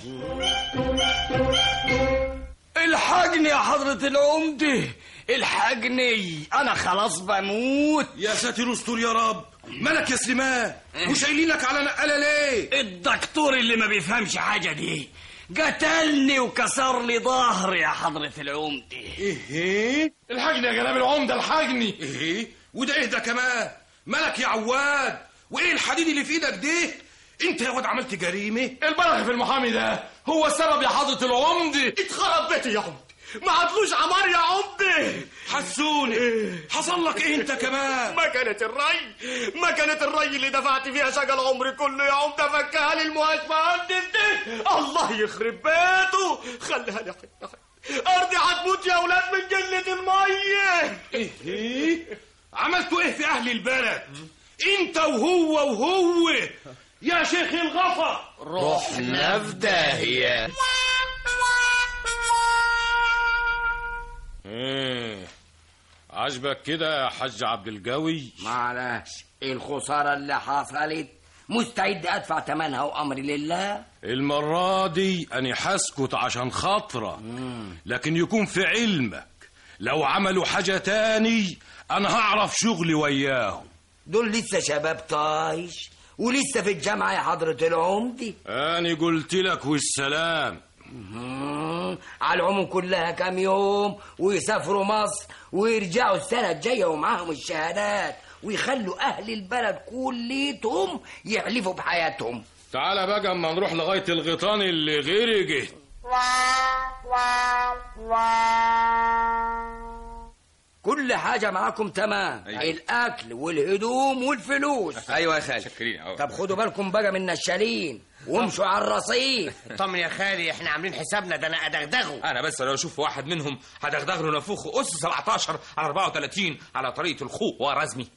الحقني يا حضرة العمدة الحقني أنا خلاص بموت يا ساتر استر يا رب مالك يا سليمان مش قايلين لك على نقاله ليه الدكتور اللي ما بيفهمش حاجة دي قتلني وكسر لي ظهري يا حضرة العمدة ايه الحقني يا جناب العمده الحقني ايه وده ايه ده كمان مالك يا عواد وايه الحديد اللي في ايدك ده انت يا واد عملت جريمه البركة في المحامي ده هو السبب يا حضرة العمدة اتخرب بيتي يا عمده ما عطلوش عمار يا عمده حسوني حصل لك ايه انت كمان ما كانت الري ما كانت الري اللي دفعت فيها شجل عمري كله يا عمده فكها لي المهاج مهندس ده الله يخرب بيته خليها لي حته حتة. ارضي هتموت يا اولاد من جله الميه ايه عملتوا ايه في اهل البلد انت وهو وهو يا شيخ الغفا رحنا في داهية ايه عجبك كده يا حاج عبد الجوي معلش الخسارة اللي حصلت مستعد أدفع ثمنها وأمري لله المرة دي أنا حسكت عشان خاطرك لكن يكون في علمك لو عملوا حاجة تاني أنا هعرف شغلي وياهم دول لسه شباب طايش ولسه في الجامعة يا حضرة العمدة أنا قلت لك والسلام مم. على العموم كلها كام يوم ويسافروا مصر ويرجعوا السنة الجاية ومعاهم الشهادات ويخلوا أهل البلد كليتهم يحلفوا بحياتهم تعالى بقى اما نروح لغايه الغيطان اللي غيري جه كل حاجة معاكم تمام أيوة. الأكل والهدوم والفلوس ايوه يا خالي شكرين أوي. طب خدوا بالكم بقى من النشالين وامشوا على الرصيف طمن يا خالي احنا عاملين حسابنا ده انا ادغدغه انا بس لو اشوف واحد منهم هدغدغ له نافوخه اس 17 على 34 على طريقه الخوخ ورزمي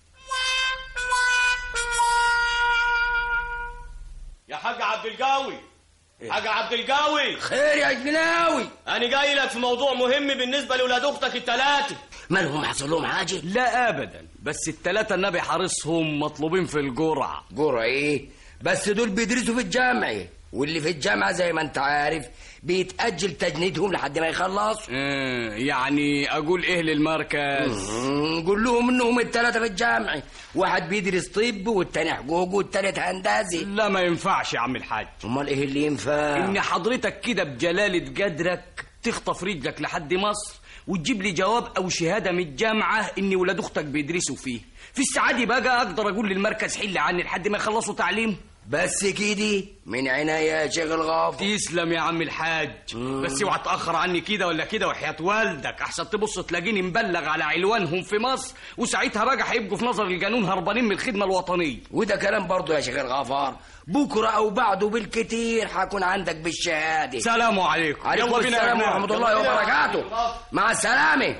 يا حاج عبد الجاوي حاج عبد الجاوي خير يا جناوي انا جاي لك في موضوع مهم بالنسبه لاولاد اختك الثلاثه مالهم حصل لهم حاجة لا ابدا بس التلاتة النبي حارسهم مطلوبين في الجرعة جرعة ايه بس دول بيدرسوا في الجامعة واللي في الجامعة زي ما انت عارف بيتأجل تجنيدهم لحد ما يخلصوا آه يعني اقول ايه للمركز مم، قول لهم انهم الثلاثة في الجامعة واحد بيدرس طب والتاني حقوق والتالت هندسة لا ما ينفعش يا عم الحاج امال ايه اللي ينفع ان حضرتك كده بجلالة قدرك تخطف رجلك لحد مصر وتجيب لي جواب او شهادة من الجامعة ان ولاد اختك بيدرسوا فيه في الساعة دي بقى اقدر اقول للمركز حل عني لحد ما يخلصوا تعليم بس كده من عناية يا شيخ الغافر تسلم يا عم الحاج بس اوعى تاخر عني كده ولا كده وحياة والدك احسن تبص تلاقيني مبلغ على علوانهم في مصر وساعتها بقى هيبقوا في نظر القانون هربانين من الخدمة الوطنية وده كلام برضه يا شيخ الغفار بكرة أو بعده بالكتير هكون عندك بالشهادة سلام عليكم عليكم يلا بينا يا السلام ابناء. ورحمة الله يلا بينا. وبركاته مع السلامة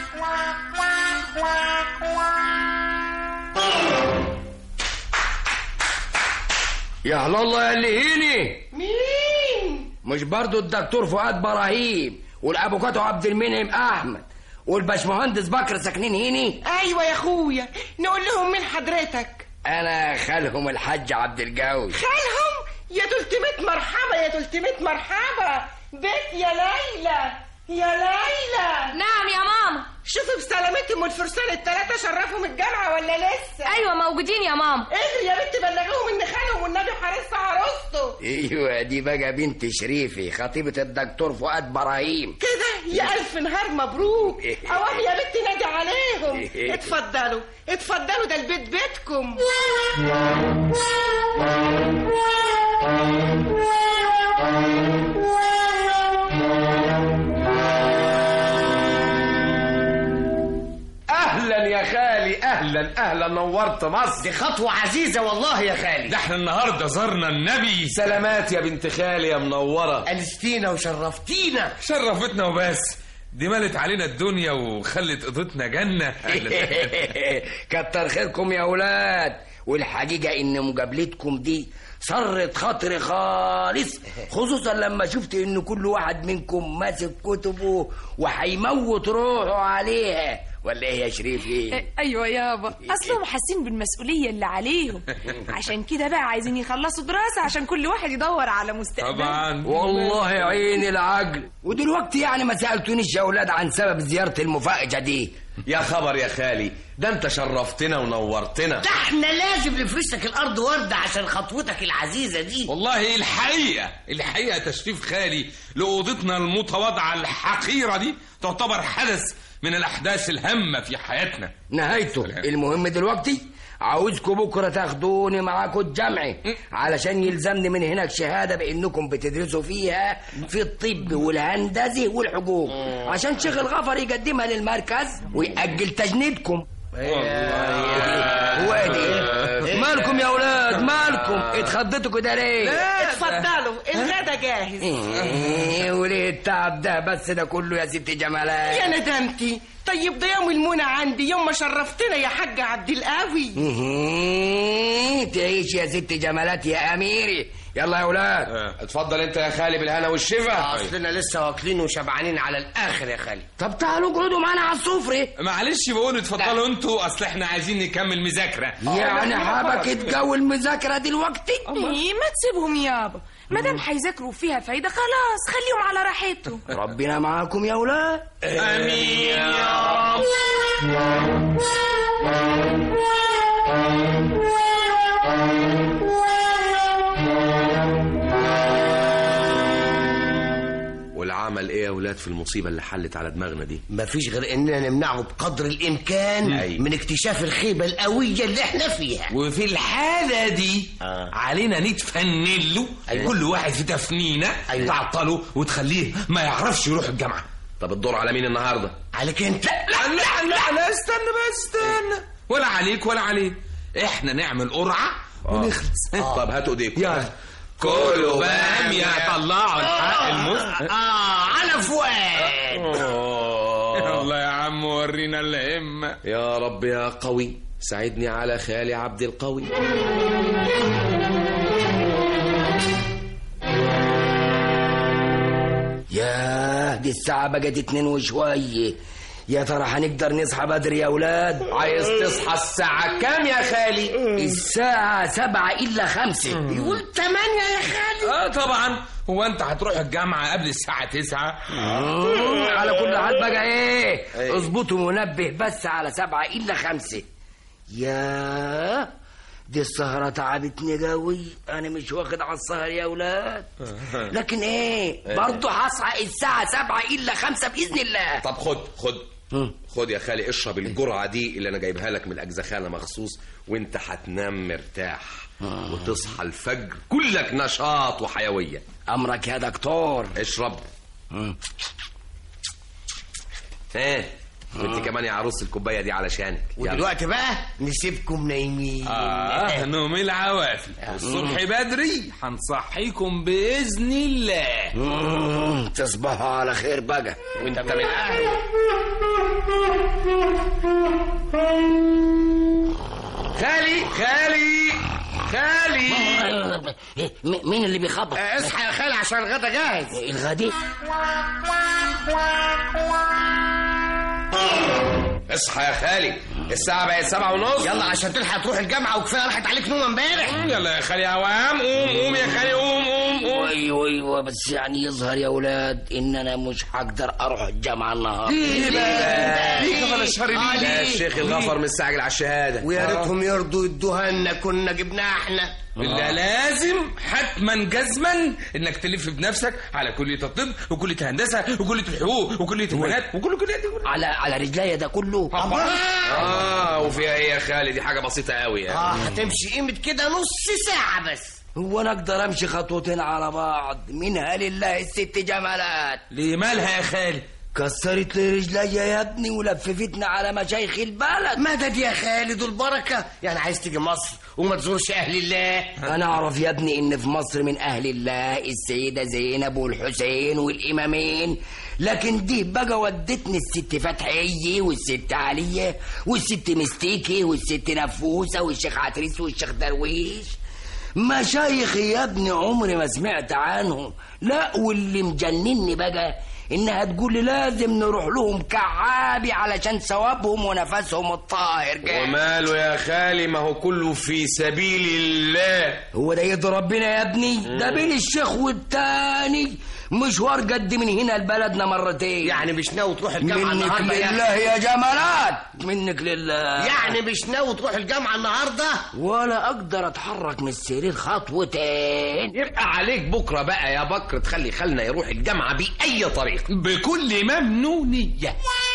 يا هلا الله يا اللي هيني مين مش برضو الدكتور فؤاد براهيم والابوكاتو عبد المنعم احمد والباشمهندس بكر ساكنين هيني ايوه يا اخويا نقول لهم من حضرتك انا خالهم الحاج عبد الجوي خالهم يا 300 مرحبا يا 300 مرحبا بيت يا ليلى يا ليلى نعم يا ماما شوفي بسلامتهم والفرسان التلاتة شرفهم الجامعة ولا لسه ايوه موجودين يا ماما اجري يا بنت بلغوهم ان خالهم والنبي حارسها عروسته ايوه دي بقى بنت شريفي خطيبة الدكتور فؤاد براهيم كده يا الف نهار مبروك اوام يا بنت نادي عليهم اتفضلوا اتفضلوا ده البيت بيتكم اهلا يا خالي اهلا اهلا نورت مصر دي خطوة عزيزة والله يا خالي ده احنا النهارده زرنا النبي سلامات يا بنت خالي يا منوره أنستينا وشرفتينا شرفتنا وبس دي ملت علينا الدنيا وخلت قضتنا جنة كتر خيركم يا ولاد والحقيقة إن مقابلتكم دي صرت خاطري خالص خصوصا لما شفت إن كل واحد منكم ماسك كتبه وهيموت روحه عليها ولا إيه يا شريفي؟ ايوه يابا اصلهم حاسين بالمسؤوليه اللي عليهم عشان كده بقى عايزين يخلصوا دراسه عشان كل واحد يدور على مستقبل والله عين العقل ودلوقتي يعني ما سألتونيش يا ولاد عن سبب زيارة المفاجأة دي يا خبر يا خالي ده انت شرفتنا ونورتنا ده احنا لازم نفرش لك الأرض وردة عشان خطوتك العزيزة دي والله الحقيقة الحقيقة تشريف خالي لأوضتنا المتواضعة الحقيرة دي تعتبر حدث من الأحداث الهامة في حياتنا نهايته المهم دلوقتي عاوزكم بكرة تاخدوني معاكم الجامعة علشان يلزمني من هناك شهادة بأنكم بتدرسوا فيها في الطب والهندسة والحقوق عشان شيخ الغفر يقدمها للمركز ويأجل تجنيدكم وادي مالكم يا اولاد مالكم اتخضيتوا كده ليه اتفضلوا الغدا جاهز إيه، وليه التعب ده بس ده كله يا ست جمالات يا ندمتي طيب ده يوم المنى عندي يوم ما شرفتنا يا حاج عبد القوي إيه، تعيش يا ست جمالات يا اميري يلا يا اولاد اتفضل انت يا خالي بالهنا والشفا أصلنا لسه واكلين وشبعانين على الآخر يا خالي طب تعالوا اقعدوا معانا على السفرة معلش بقول اتفضلوا انتوا اصل احنا عايزين نكمل مذاكرة يعني حابك تجو المذاكرة دلوقتي ايه ما تسيبهم يابا ما دام هيذاكروا فيها فايده خلاص خليهم على راحتهم ربنا معاكم يا اولاد امين يا رب والعمل ايه يا ولاد في المصيبه اللي حلت على دماغنا دي مفيش غير اننا نمنعه بقدر الامكان أيوة. من اكتشاف الخيبه القويه اللي احنا فيها وفي الحالة دي آه. علينا نتفنن له أيوة. كل واحد في تفنينة أيوة. تعطله وتخليه ما يعرفش يروح الجامعة طب الدور على مين النهارده عليك انت لا لا لا, لا استنى بس استنى ولا عليك ولا عليه احنا نعمل قرعة ونخلص طب هاتوا ايديكم يلا كله بام يا طلعوا الحق المسلم اه على فؤاد الله يا عم ورينا الهمة يا رب يا قوي ساعدني على خالي عبد القوي ياه دي الساعة بقت اتنين وشوية يا ترى هنقدر نصحى بدري يا ولاد عايز تصحى الساعة كام يا خالي؟ الساعة سبعة إلا خمسة يقول تمانية يا خالي اه طبعا هو انت هتروح الجامعة قبل الساعة تسعة على كل حال بقى ايه اظبطوا منبه بس على سبعة إلا خمسة ياه دي السهرة تعبتني قوي أنا مش واخد على السهر يا ولاد لكن ايه برضه هصحى الساعة سبعة إلا خمسة بإذن الله طب خد خد خد يا خالي اشرب الجرعة دي اللي أنا جايبها لك من الأجزخانة مخصوص وأنت هتنام مرتاح وتصحى الفجر كلك نشاط وحيوية أمرك يا دكتور اشرب ها وانت كمان يا عروس الكوبايه دي علشانك يلا. ودلوقتي بقى نسيبكم نايمين اه نوم العوافي الصبح بدري هنصحيكم بإذن الله مم، تصبحوا على خير بقى وانت من اهل خالي خالي خالي م- مين اللي بيخبط اصحى يا خالي عشان الغدا جاهز الغدي اصحى يا خالي الساعة بقت سبعة ونص يلا عشان تلحق تروح الجامعة وكفاية راحت عليك نوم امبارح يلا يا خالي يا عوام قوم قوم يا خالي قوم قوم قوم ايوه ايوه بس يعني يظهر يا ولاد ان انا مش هقدر اروح الجامعه النهارده ليه بقى؟ ليه كمان الشهر آه، ليه؟ لا الشيخ الغفر مستعجل على الشهادة ويا ريتهم يرضوا يدوها لنا كنا جبناها احنا إلا لازم حتما جزما انك تلف بنفسك على كلية الطب وكلية الهندسة وكلية الحقوق وكلية البنات وكل كلية دي على على رجليا ده كله اه وفيها ايه يا خالي دي حاجة بسيطة قوي يعني اه هتمشي قيمة كده نص ساعة بس هو انا اقدر امشي خطوتين على بعض منها لله الست جمالات ليه مالها يا خالي كسرت لي رجليا يا ابني ولففتنا على مشايخ البلد مدد يا خالد البركة يعني عايز تيجي مصر وما تزورش أهل الله انا اعرف يا ابني ان في مصر من اهل الله السيده زينب والحسين والامامين لكن دي بقى ودتني الست فتحية والست علية والست مستيكي والست نفوسة والشيخ عتريس والشيخ درويش مشايخ يا ابني عمري ما سمعت عنهم لا واللي مجنني بقى انها تقول لي لازم نروح لهم كعابي علشان ثوابهم ونفسهم الطاهر جاي. وماله يا خالي ما هو كله في سبيل الله هو ده يد ربنا يا ابني ده بين الشيخ والتاني مشوار قد من هنا لبلدنا مرتين يعني مش ناوي تروح الجامعة منك النهاردة يا لله يا جمالات منك لله يعني مش ناوي تروح الجامعة النهاردة ولا اقدر اتحرك من السرير خطوتين يبقى عليك بكرة بقى يا بكر تخلي خالنا يروح الجامعة بأي طريقة بكل ممنونية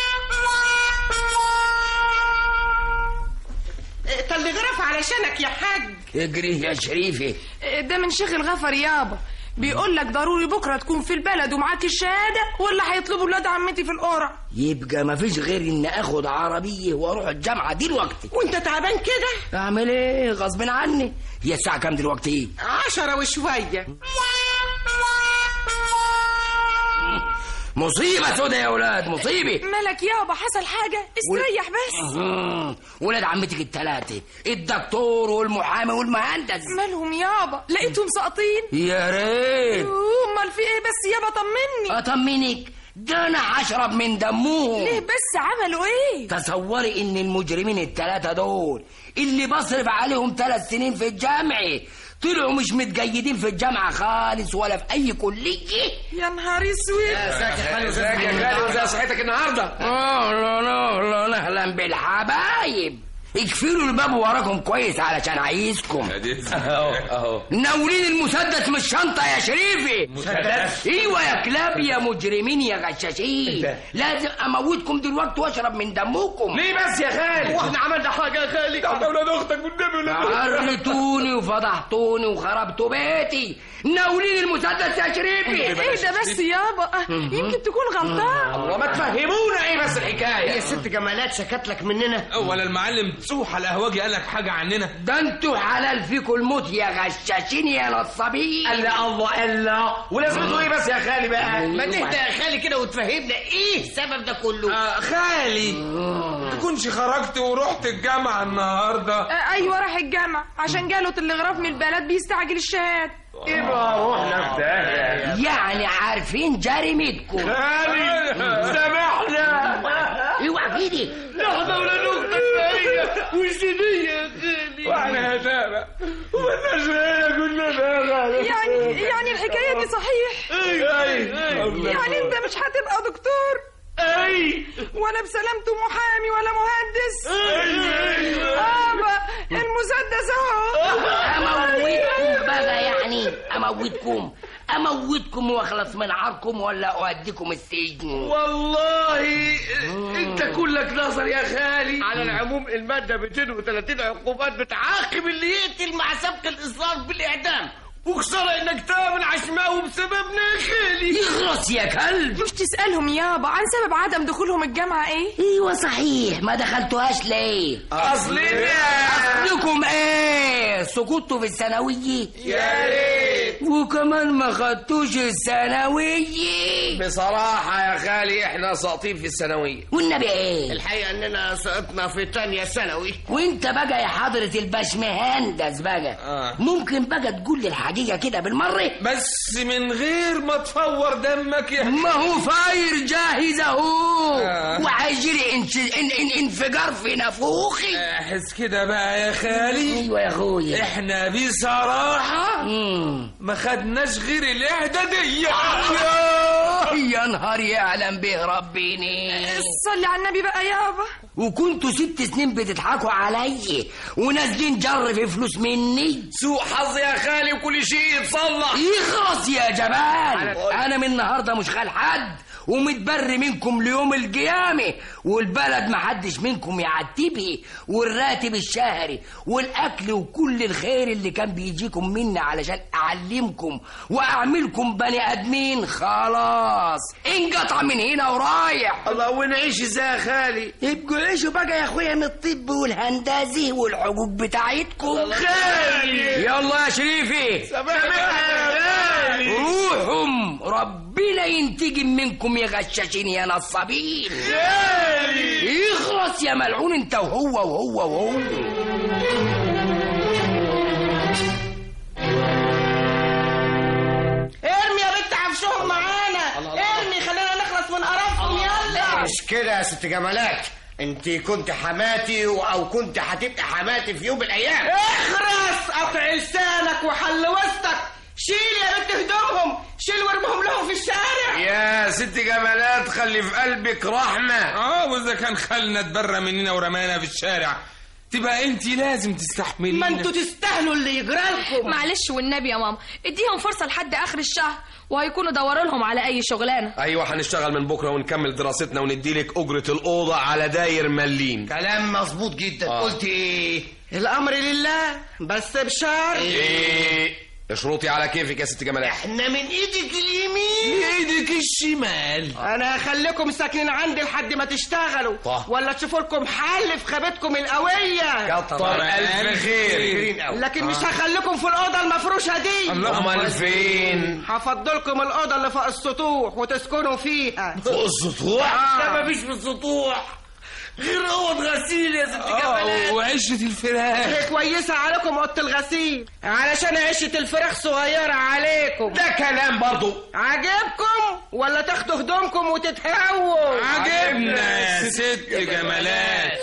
تلغرف علشانك يا حاج اجري يا شريفي ده من شيخ الغفر يابا بيقول لك ضروري بكره تكون في البلد ومعاك الشهاده ولا هيطلبوا ولاد عمتي في القرع يبقى مفيش غير ان اخد عربيه واروح الجامعه دلوقتي وانت تعبان كده اعمل ايه غصب عني هي الساعه كام دلوقتي عشرة وشوية مصيبه سودا يا اولاد مصيبه مالك يابا حصل حاجه استريح بس مم. ولاد عمتك التلاتة الدكتور والمحامي والمهندس مالهم يابا لقيتهم ساقطين يا ريت امال في ايه بس يابا طمني اطمنك ده انا هشرب من دمهم ليه بس عملوا ايه تصوري ان المجرمين التلاتة دول اللي بصرف عليهم ثلاث سنين في الجامعة طلعوا مش متجيدين في الجامعة خالص ولا في اي كلية يا نهار اسود ازيك يا خالي وازي صحتك النهاردة اهلا اهلا اهلا بالحبايب اقفلوا الباب وراكم كويس علشان عايزكم اهو اهو ناولين المسدس من الشنطة يا شريفي مسدس؟ ايوه يا كلاب يا مجرمين يا غشاشين لازم اموتكم دلوقتي واشرب من دمكم ليه بس يا خالي؟ هو احنا عملنا حاجه يا خالي ده احنا ولاد اختك والنبي ولاد أختك. عرتوني وفضحتوني وخربتوا بيتي ناولين المسدس يا شريفي ايه ده بس يابا يمكن تكون غلطان الله ما تفهمونا ايه بس الحكايه يا ست جمالات شكت لك مننا ولا المعلم تسوح القهوجي قال لك حاجه عننا ده انتوا حلال فيكم الموت يا غشاشين يا نصابين الله الله الله ولازمته ايه بس يا خالي بقى ما تهدى يا خالي كده وتفهمنا ايه السبب ده كله آه خالي تكونش خرجت ورحت الجامعه النهارده آه، ايوه راح الجامعة عشان جاله تلغراف من البلد بيستعجل الشهادة يبقى روحنا في داهيه يعني عارفين جريمتكم خالي سامحنا اوعى كده احنا ولاد اختك هي وسيدية يا خالي واحنا هدانا ومالناش هنا كنا بقى يعني يعني الحكاية دي صحيح يعني انت مش هتبقى دكتور اي ولا بسلامته محامي ولا مهندس ابا المسدس اهو اموتكم بقى يعني اموتكم اموتكم واخلص من عاركم ولا اوديكم السجن والله انت كلك نظر يا خالي على العموم المادة 230 عقوبات بتعاقب اللي يقتل مع سبق الإصرار بالإعدام وخسارة إنك تعمل عشماوي بسببنا يا خالي يخلص يا كلب مش تسألهم يابا عن سبب عدم دخولهم الجامعة ايه ايوه صحيح ما دخلتوهاش ليه اصلنا اصلكم ايه سقطتوا في الثانويه يا ريت وكمان ما خدتوش الثانويه بصراحة يا خالي احنا ساقطين في الثانوية والنبي ايه الحقيقة إننا سقطنا في تانية ثانوي وانت بقى يا حضرة الباشمهندس بقى آه. ممكن بقى تقول لي الحقيقة كده بالمرة بس من غير ما تفور دمك يا ما هو فاير جاهز اهو آه. وهيجري انش... ان... ان... انفجار في نافوخي احس كده بقى يا خالي ايوه يا اخويا احنا بصراحة مم. ما خدناش غير الاعدادية يا نهار يعلم به ربيني صلي على النبي بقى يابا وكنتوا ست سنين بتضحكوا علي ونازلين جر في فلوس مني سوء حظ يا خالي وكل شيء يتصلح يخلص يا جبان انا من النهارده مش خال حد ومتبر منكم ليوم القيامة والبلد محدش منكم يعتبه والراتب الشهري والأكل وكل الخير اللي كان بيجيكم مني علشان أعلمكم وأعملكم بني آدمين خلاص انقطع من هنا ورايح الله ونعيش ازاي يا خالي ابقوا عيشوا بقى يا اخويا من الطب والهندسه والحقوق بتاعتكم خالي يلا يا شريفي روحهم ربنا ينتقم منكم يا غشاشين يا نصابين يخلص يا ملعون انت وهو وهو وهو ارمي يا بنت عفشهم معانا ارمي خلينا نخلص من قرفهم يلا مش كده يا ست جمالات انت كنت حماتي او كنت هتبقى حماتي في يوم من الايام اخرس قطع لسانك وحل وسطك شيل يا بنت هدومهم شيل وارمهم لهم في الشارع يا ست جمالات خلي في قلبك رحمة اه واذا كان خالنا اتبرى مننا ورمانا في الشارع تبقى انت لازم تستحملينا ما انتوا تستاهلوا اللي يجرالكم معلش والنبي يا ماما اديهم فرصة لحد آخر الشهر وهيكونوا دوروا لهم على أي شغلانة ايوه هنشتغل من بكره ونكمل دراستنا ونديلك اجره الاوضه على داير مليم كلام مظبوط جدا آه. قلت ايه الامر لله بس بشرط ايه اشرطي على كيفك يا ست جمالات احنا من ايدك اليمين ايدك الشمال انا هخليكم ساكنين عندي لحد ما تشتغلوا طه. ولا تشوفوا لكم حل في خيبتكم القويه كتر الف خير لكن مش هخليكم في الاوضه المفروشه دي امال فين هفضلكم الاوضه اللي فوق السطوح وتسكنوا فيها فوق السطوح ده مفيش في السطوح غير اوض غسيل يا ست جمالات اه وعشة الفراخ هي كويسه عليكم اوضه الغسيل علشان عشه الفراخ صغيره عليكم ده كلام برضو عجبكم ولا تاخدوا هدومكم وتتهووا عجبنا يا ست جمالات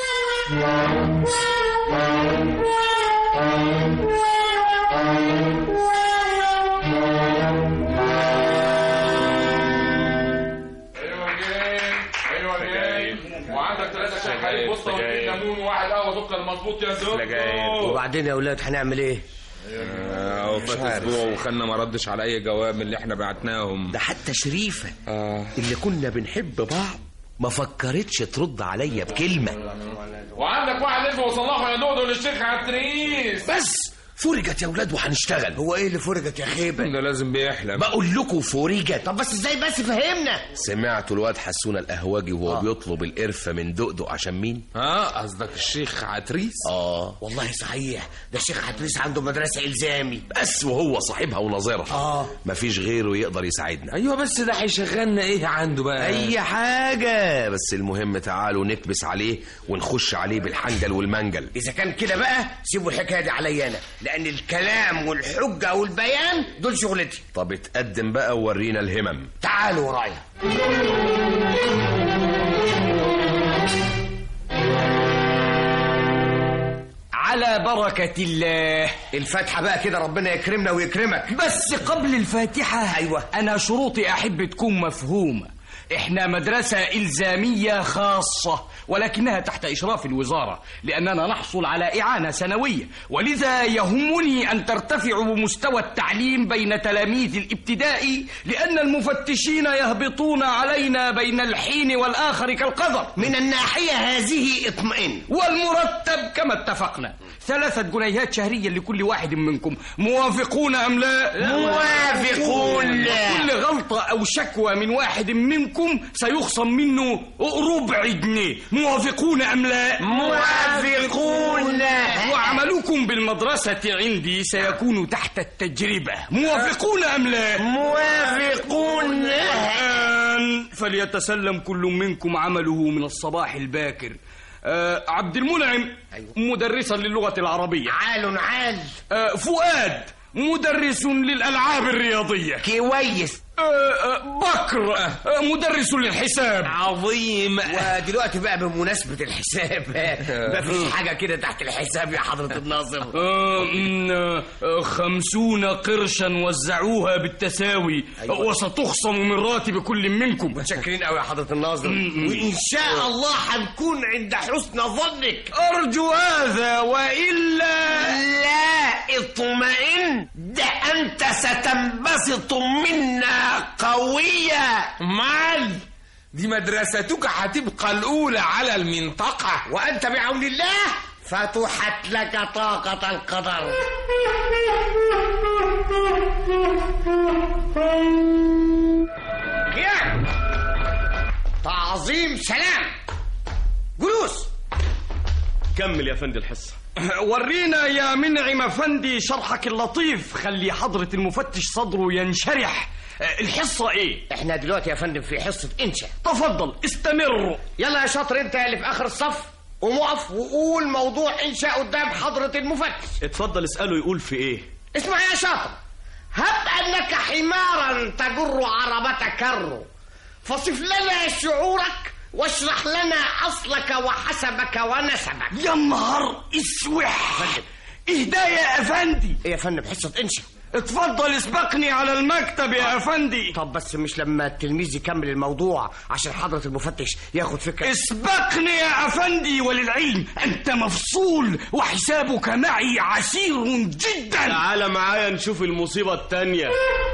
وعندك ثلاثة شاي حليب بسطة واثنين ليمون وواحد قهوة سكر مظبوط يا دكتور وبعدين يا اولاد هنعمل ايه آه، وفات اسبوع وخلنا ما ردش على اي جواب من اللي احنا بعتناهم ده حتى شريفه اللي كنا بنحب بعض ما فكرتش ترد عليا بكلمه وعندك واحد اسمه صلاح يا دودو للشيخ عتريس بس فرجت يا اولاد وهنشتغل هو ايه اللي فرجت يا خيبه ده لازم بيحلم بقول لكم فرجت طب بس ازاي بس فهمنا سمعتوا الواد حسون القهوجي وهو بيطلب القرفه من دقدق عشان مين؟ اه قصدك الشيخ عتريس اه والله صحيح ده الشيخ عتريس عنده مدرسه الزامي بس وهو صاحبها وناظرها اه مفيش غيره يقدر يساعدنا ايوه بس ده هيشغلنا ايه عنده بقى اي حاجه بس المهم تعالوا نكبس عليه ونخش عليه بالحنجل والمنجل اذا كان كده بقى سيبوا الحكايه دي عليا انا لان الكلام والحجه والبيان دول شغلتي طب اتقدم بقى وورينا الهمم تعالوا ورايا على بركة الله الفاتحه بقى كده ربنا يكرمنا ويكرمك بس قبل الفاتحة أيوة. أنا شروطي أحب تكون مفهومة إحنا مدرسة إلزامية خاصة ولكنها تحت إشراف الوزارة لأننا نحصل على إعانة سنوية ولذا يهمني أن ترتفع مستوى التعليم بين تلاميذ الابتدائي لأن المفتشين يهبطون علينا بين الحين والآخر كالقذر من الناحيه هذه اطمئن والمرتب كما اتفقنا ثلاثة جنيهات شهريا لكل واحد منكم موافقون أم لا؟ موافقون. كل غلطة أو شكوى من واحد منكم سيخصم منه ربع جنيه موافقون أم لا؟ موافقون. وعملكم بالمدرسة عندي سيكون تحت التجربة موافقون أم لا؟ موافقون الآن فليتسلم كل منكم عمله من الصباح الباكر آه عبد المنعم مدرسا للغة العربية عال عال آه فؤاد مدرس للألعاب الرياضية كويس آه آه بكر آه مدرس للحساب عظيم ودلوقتي بقى بمناسبة الحساب مفيش حاجة كده تحت الحساب يا حضرة الناظر آه م- آه، خمسون قرشا وزعوها بالتساوي أيوة. وستخصم من راتب كل منكم متشكرين قوي يا حضرة الناظر م- م. وإن شاء الله هنكون عند حسن ظنك أرجو هذا وإلا لا اطمئن ده أنت ستنبسط منا قوية مال دي مدرستك هتبقى الأولى على المنطقة وأنت بعون الله فتحت لك طاقة القدر قيام تعظيم سلام جلوس كمل يا فندم الحصة ورينا يا منعم افندي شرحك اللطيف خلي حضرة المفتش صدره ينشرح آه، الحصة ايه؟ احنا دلوقتي يا فندم في حصة انشاء تفضل استمر يلا يا شاطر انت اللي في اخر الصف قوم اقف وقول موضوع انشاء قدام حضرة المفتش اتفضل اسأله يقول في ايه اسمع يا شاطر هب انك حمارا تجر عربة كرو فصف لنا شعورك واشرح لنا اصلك وحسبك ونسبك يا نهار اسوح اهدى يا افندي ايه يا فندم حصة انشاء اتفضل اسبقني على المكتب يا افندي طب بس مش لما التلميذ يكمل الموضوع عشان حضرة المفتش ياخد فكرة اسبقني يا افندي وللعلم انت مفصول وحسابك معي عسير جدا تعال معايا نشوف المصيبة التانية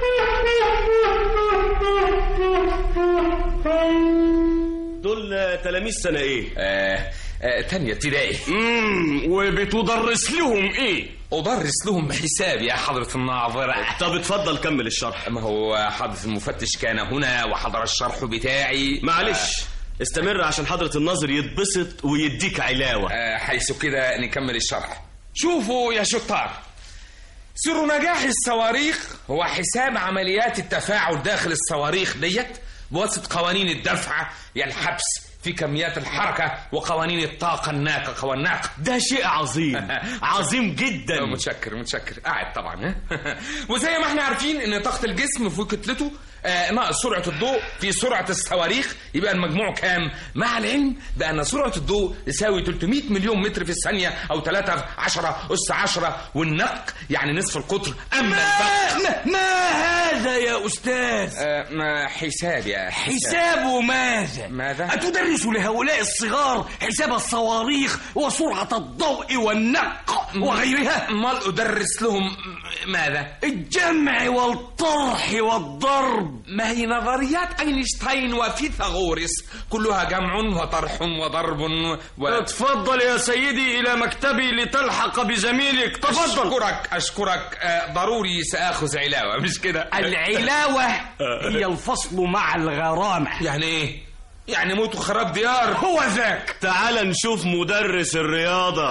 دول آه، تلاميذ سنة ايه آه آه تانية ابتدائي امم وبتدرس لهم ايه أدرس لهم حساب يا حضرة الناظرة طب اتفضل كمل الشرح ما هو حضرة المفتش كان هنا وحضر الشرح بتاعي معلش استمر عشان حضرة الناظر يتبسط ويديك علاوة آه حيث كده نكمل الشرح شوفوا يا شطار سر نجاح الصواريخ هو حساب عمليات التفاعل داخل الصواريخ ديت بواسطة قوانين الدفع يا الحبس في كميات الحركة وقوانين الطاقة الناقة والناقة ده شيء عظيم عظيم جدا متشكر متشكر قاعد طبعا ها؟ وزي ما احنا عارفين ان طاقة الجسم في كتلته آه ناقص سرعة الضوء في سرعة الصواريخ يبقى المجموع كام؟ مع العلم بأن سرعة الضوء تساوي 300 مليون متر في الثانية أو 3 في 10 أس 10 والنق يعني نصف القطر أما البق ما, ما هذا يا أستاذ آه ما حساب يا حساب ماذا ماذا؟ أتدرس لهؤلاء الصغار حساب الصواريخ وسرعة الضوء والنق وغيرها امال أدرس لهم ماذا؟ الجمع والطرح والضرب ما هي نظريات أينشتاين وفيثاغورس كلها جمع وطرح وضرب و... تفضل يا سيدي إلى مكتبي لتلحق بزميلك تفضل أشكرك أشكرك آه ضروري سآخذ علاوة مش كده العلاوة هي الفصل مع الغرامة يعني إيه؟ يعني موت وخراب ديار هو ذاك تعال نشوف مدرس الرياضة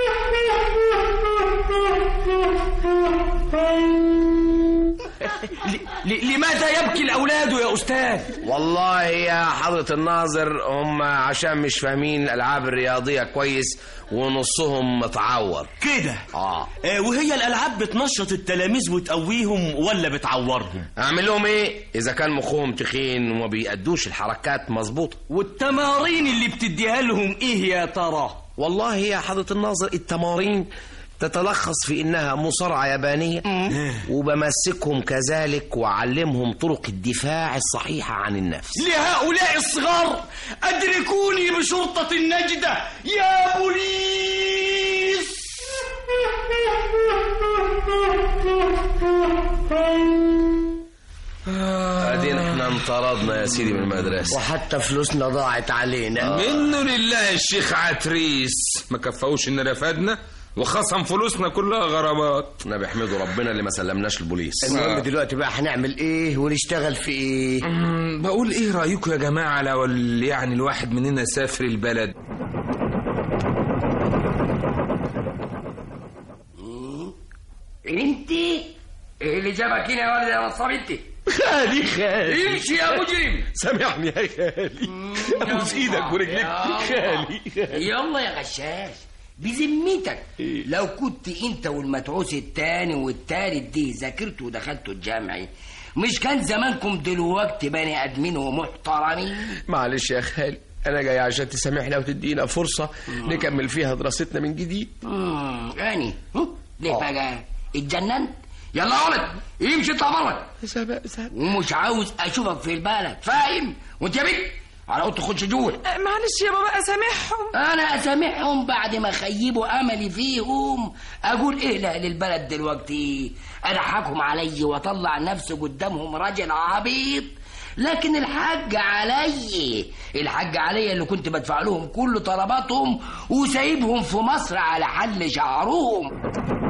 لماذا يبكي الأولاد يا أستاذ؟ والله يا حضرة الناظر هم عشان مش فاهمين الألعاب الرياضية كويس ونصهم متعور كده آه. آه وهي الألعاب بتنشط التلاميذ وتقويهم ولا بتعورهم أعمل لهم إيه إذا كان مخهم تخين وما بيأدوش الحركات مظبوطة والتمارين اللي بتديها لهم إيه يا ترى؟ والله يا حضرة الناظر التمارين تتلخص في انها مصارعه يابانيه وبمسكهم كذلك واعلمهم طرق الدفاع الصحيحه عن النفس لهؤلاء الصغار ادركوني بشرطه النجده يا بوليس بعدين احنا انطردنا يا سيدي من المدرسه وحتى فلوسنا ضاعت علينا منه لله الشيخ عتريس ما كفاوش ان رفدنا وخصم فلوسنا كلها غرامات احنا بيحمدوا ربنا اللي ما سلمناش البوليس المهم دلوقتي بقى هنعمل ايه ونشتغل في ايه أمم، بقول ايه رايكم يا جماعه لو ال- يعني الواحد مننا سافر البلد انت ايه اللي جابك هنا يا ولد يا نصاب انت خالي خالي امشي يا مجرم سامحني يا خالي ابوس ايدك ورجليك خالي خالي يلا يا غشاش بذمتك لو كنت انت والمتعوس التاني والتالت دي ذاكرتوا ودخلتوا الجامعي مش كان زمانكم دلوقتي بني ادمين ومحترمين معلش يا خالي انا جاي عشان تسامحنا وتدينا فرصه نكمل فيها دراستنا من جديد امم يعني هم؟ ليه بقى اتجننت يلا يا ولد امشي اطلع بره ومش عاوز اشوفك في البلد فاهم وانت يا بنت على قلت تخش جوه معلش يا بابا اسامحهم انا اسامحهم بعد ما خيبوا املي فيهم اقول ايه لا للبلد دلوقتي اضحكهم علي واطلع نفسي قدامهم راجل عبيط لكن الحاج علي الحاج علي اللي كنت بدفع لهم كل طلباتهم وسايبهم في مصر على حل شعرهم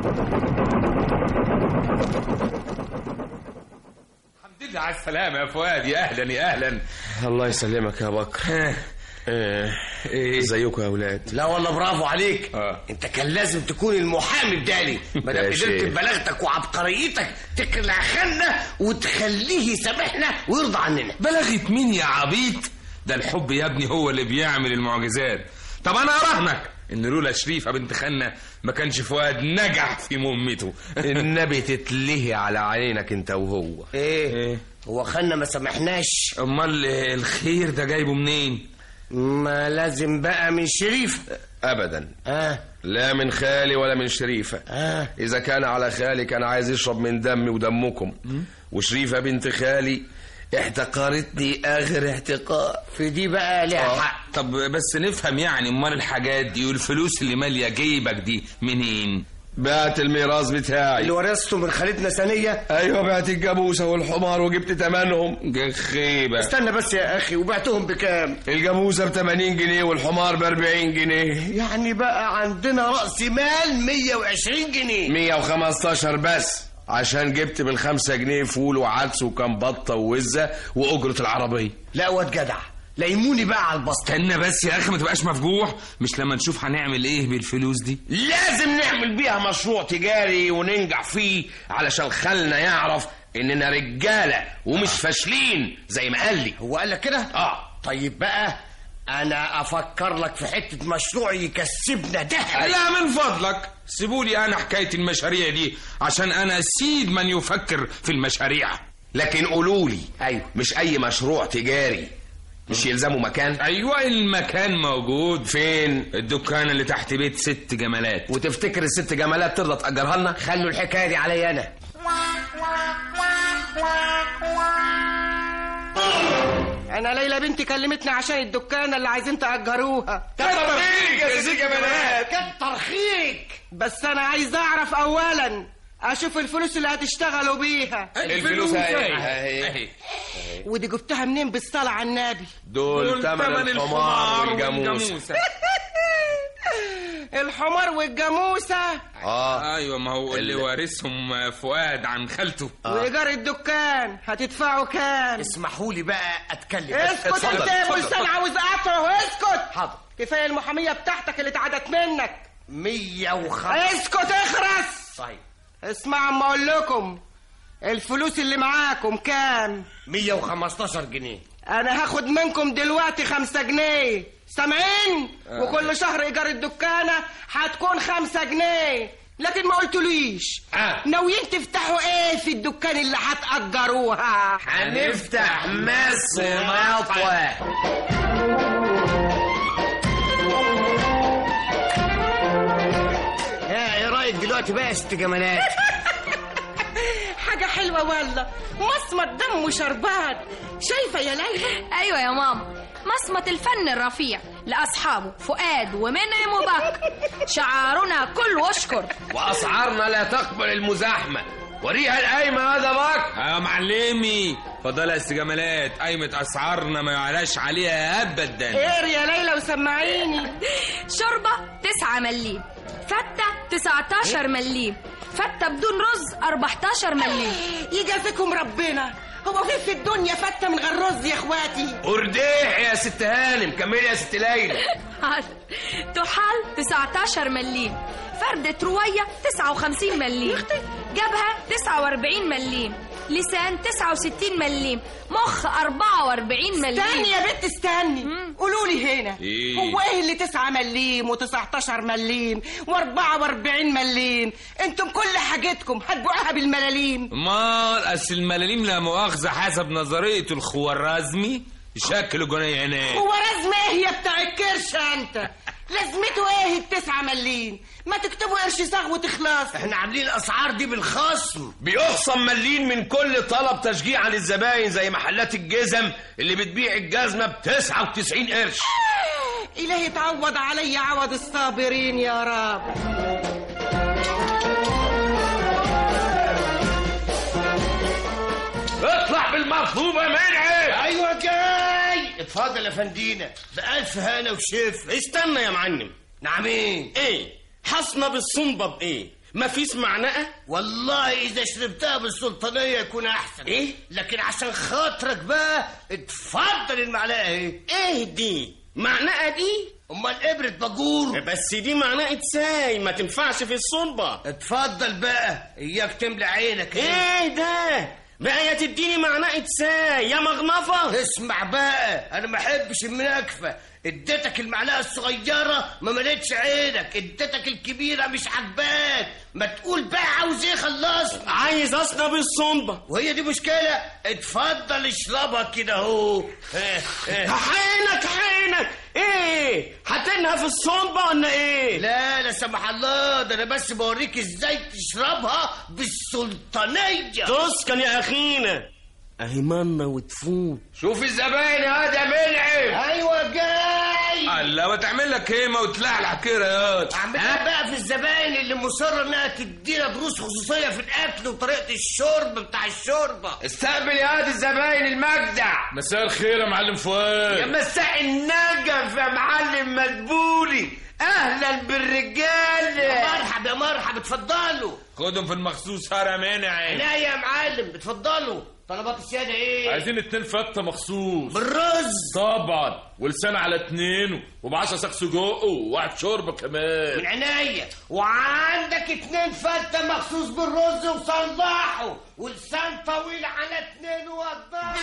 الحمد لله على السلامه يا فؤاد يا اهلا يا اهلا الله يسلمك يا بكر ايه ازيكم يا اولاد لا والله برافو عليك آه. انت كان لازم تكون المحامي بدالي ما دام يا قدرت شيخ. ببلاغتك وعبقريتك تقلع خلنا وتخليه يسامحنا ويرضى عننا بلغت مين يا عبيط ده الحب يا ابني هو اللي بيعمل المعجزات طب انا اراهنك ان لولا شريفه بنت خالنا ما كانش فؤاد نجح في مهمته النبي تتلهي على عينك انت وهو ايه هو خلنا ما سامحناش امال الخير ده جايبه منين ما لازم بقى من شريف ابدا اه لا من خالي ولا من شريفه اه اذا كان على خالي كان عايز يشرب من دمي ودمكم وشريفه بنت خالي احتقرتني اخر احتقار في دي بقى ليها حق طب بس نفهم يعني امال الحاجات دي والفلوس اللي ماليه جيبك دي منين بعت الميراث بتاعي اللي ورثته من خالتنا ثانيه ايوه بعت الجاموسه والحمار وجبت تمنهم خيبه استنى بس يا اخي وبعتهم بكام الجاموسه ب 80 جنيه والحمار ب 40 جنيه يعني بقى عندنا راس مال 120 جنيه 115 بس عشان جبت بالخمسة جنيه فول وعدس وكام بطة ووزة وأجرة العربية لا واد جدع ليموني بقى على البسط استنى بس يا اخي ما تبقاش مفجوع مش لما نشوف هنعمل ايه بالفلوس دي لازم نعمل بيها مشروع تجاري وننجح فيه علشان خلنا يعرف اننا رجالة ومش فاشلين زي ما قال لي هو قال لك كده اه طيب بقى انا افكر لك في حته مشروع يكسبنا دهب لا من فضلك سيبولي انا حكايه المشاريع دي عشان انا سيد من يفكر في المشاريع لكن قولوا لي ايوه مش اي مشروع تجاري مش يلزمه مكان ايوه المكان موجود فين الدكان اللي تحت بيت ست جمالات وتفتكر الست جمالات ترضى تاجرها لنا خلوا الحكايه دي عليا انا انا ليلى بنتي كلمتني عشان الدكانه اللي عايزين تاجروها كتر خيرك يا ست جمالات كتر خيرك بس انا عايز اعرف اولا اشوف الفلوس اللي هتشتغلوا بيها الفلوس اهي اهي ودي جبتها منين بالصلاه على النبي دول تمن الحمار والجاموس الحمار والجاموسه اه ايوه ما هو اللي وارثهم فؤاد عن خالته وايجار الدكان هتدفعوا كام اسمحوا لي بقى اتكلم اسكت اتفضل، انت يا اتفضل، بلسان اتفضل. عاوز اقطعه اسكت حاضر كفايه المحاميه بتاعتك اللي اتعدت منك مية وخمسة اسكت اخرس طيب اسمع اما اقول لكم الفلوس اللي معاكم كام مية وخمستاشر جنيه انا هاخد منكم دلوقتي خمسة جنيه سامعين آه. وكل شهر ايجار الدكانة هتكون خمسة جنيه لكن ما قلتوليش آه. ناويين تفتحوا ايه في الدكان اللي هتأجروها هنفتح مس ومطوة ها ايه رايك دلوقتي بقى يا ست جمالات حاجة حلوة والله مصمت دم وشربات شايفة يا ليلى ايوه يا ماما مصمت الفن الرفيع لاصحابه فؤاد ومنعم وبكر شعارنا كل واشكر واسعارنا لا تقبل المزاحمه وريها القايمه هذا بك يا معلمي فضل يا ست جمالات قايمة اسعارنا ما يعلاش عليها ابدا ايه يا ليلى وسمعيني شوربة 9 مليم فتة 19 مليم فتة بدون رز 14 مليم يجازيكم ربنا هو في في الدنيا فتة من غير رز يا اخواتي ارديح يا ست هانم كملي يا ست ليلى طحال 19 مليم فردة رواية 59 مليم جبهة 49 مليم لسان 69 مليم مخ 44 مليم استني يا بنت استني قولوا لي هنا إيه؟ هو ايه اللي 9 مليم و19 مليم و44 مليم انتم كل حاجتكم هتبيعوها بالملاليم امال اصل الملاليم لا مؤاخذة حسب نظرية الخوارزمي شكل جنيه هناك هو رزم ايه يا بتاع الكرش انت لازمته ايه التسعة مليم ما تكتبوا قرش صاغ وتخلص احنا عاملين الاسعار دي بالخصم بيخصم مليين من كل طلب تشجيعا للزباين زي محلات الجزم اللي بتبيع الجزمه ب 99 قرش إلهي تعوض علي عوض الصابرين يا رب اطلع بالمطلوبه منعم ايوه جاي اتفضل يا فندينا بألف هنا وشف استنى يا معلم نعمين ايه حصنا بالصنبة بايه مفيش معنقة والله اذا شربتها بالسلطانيه يكون احسن ايه لكن عشان خاطرك بقى اتفضل المعلقه اهي ايه دي معنقة دي امال ابره باجور بس دي معنقة ساي ما تنفعش في الصنبة اتفضل بقى اياك تملى عينك اهي. ايه ده بقى يا تديني معنقة ساي يا مغنفة اسمع بقى انا ما احبش المناكفه اديتك المعلقه الصغيره ما مليتش عينك اديتك الكبيره مش عجباك ما تقول بقى عاوز ايه خلصني عايز اصنع بالصنبة وهي دي مشكله اتفضل اشربها كده اهو ها، ها. حينك حينك ايه هتنها في الصنبة ولا ايه لا لا سمح الله ده انا بس بوريك ازاي تشربها بالسلطانيه تسكن يا اخينا اهي منا وتفوت شوف الزباين هذا منعم ايوه جاي الله وتعمل لك هيمة وتلعلع كده يا عملها بقى في الزباين اللي مصره انها تدينا دروس خصوصيه في الاكل وطريقه الشرب بتاع الشوربه استقبل يا هاد الزباين المجدع مساء الخير يا معلم يا فؤاد مساء النجف يا معلم مدبولي اهلا بالرجال يا مرحب يا مرحب اتفضلوا خدهم في المخصوص هرى منعم لا يا معلم اتفضلوا طلبات السياده ايه عايزين اتنين فتة مخصوص بالرز طبعا ولسان على اتنين وبعشرة ساق سجق وواحد شوربة من كمان عينيا وعندك اتنين فتة مخصوص بالرز وصلحه ولسان طويل على اتنين وضح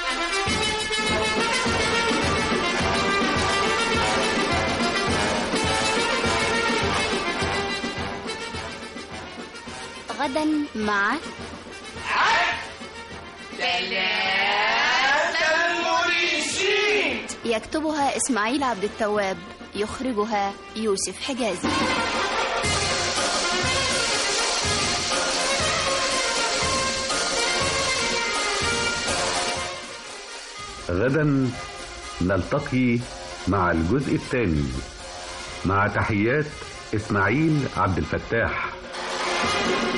غدا مع المريشين يكتبها إسماعيل عبد التواب يخرجها يوسف حجازي غدا نلتقي مع الجزء الثاني مع تحيات إسماعيل عبد الفتاح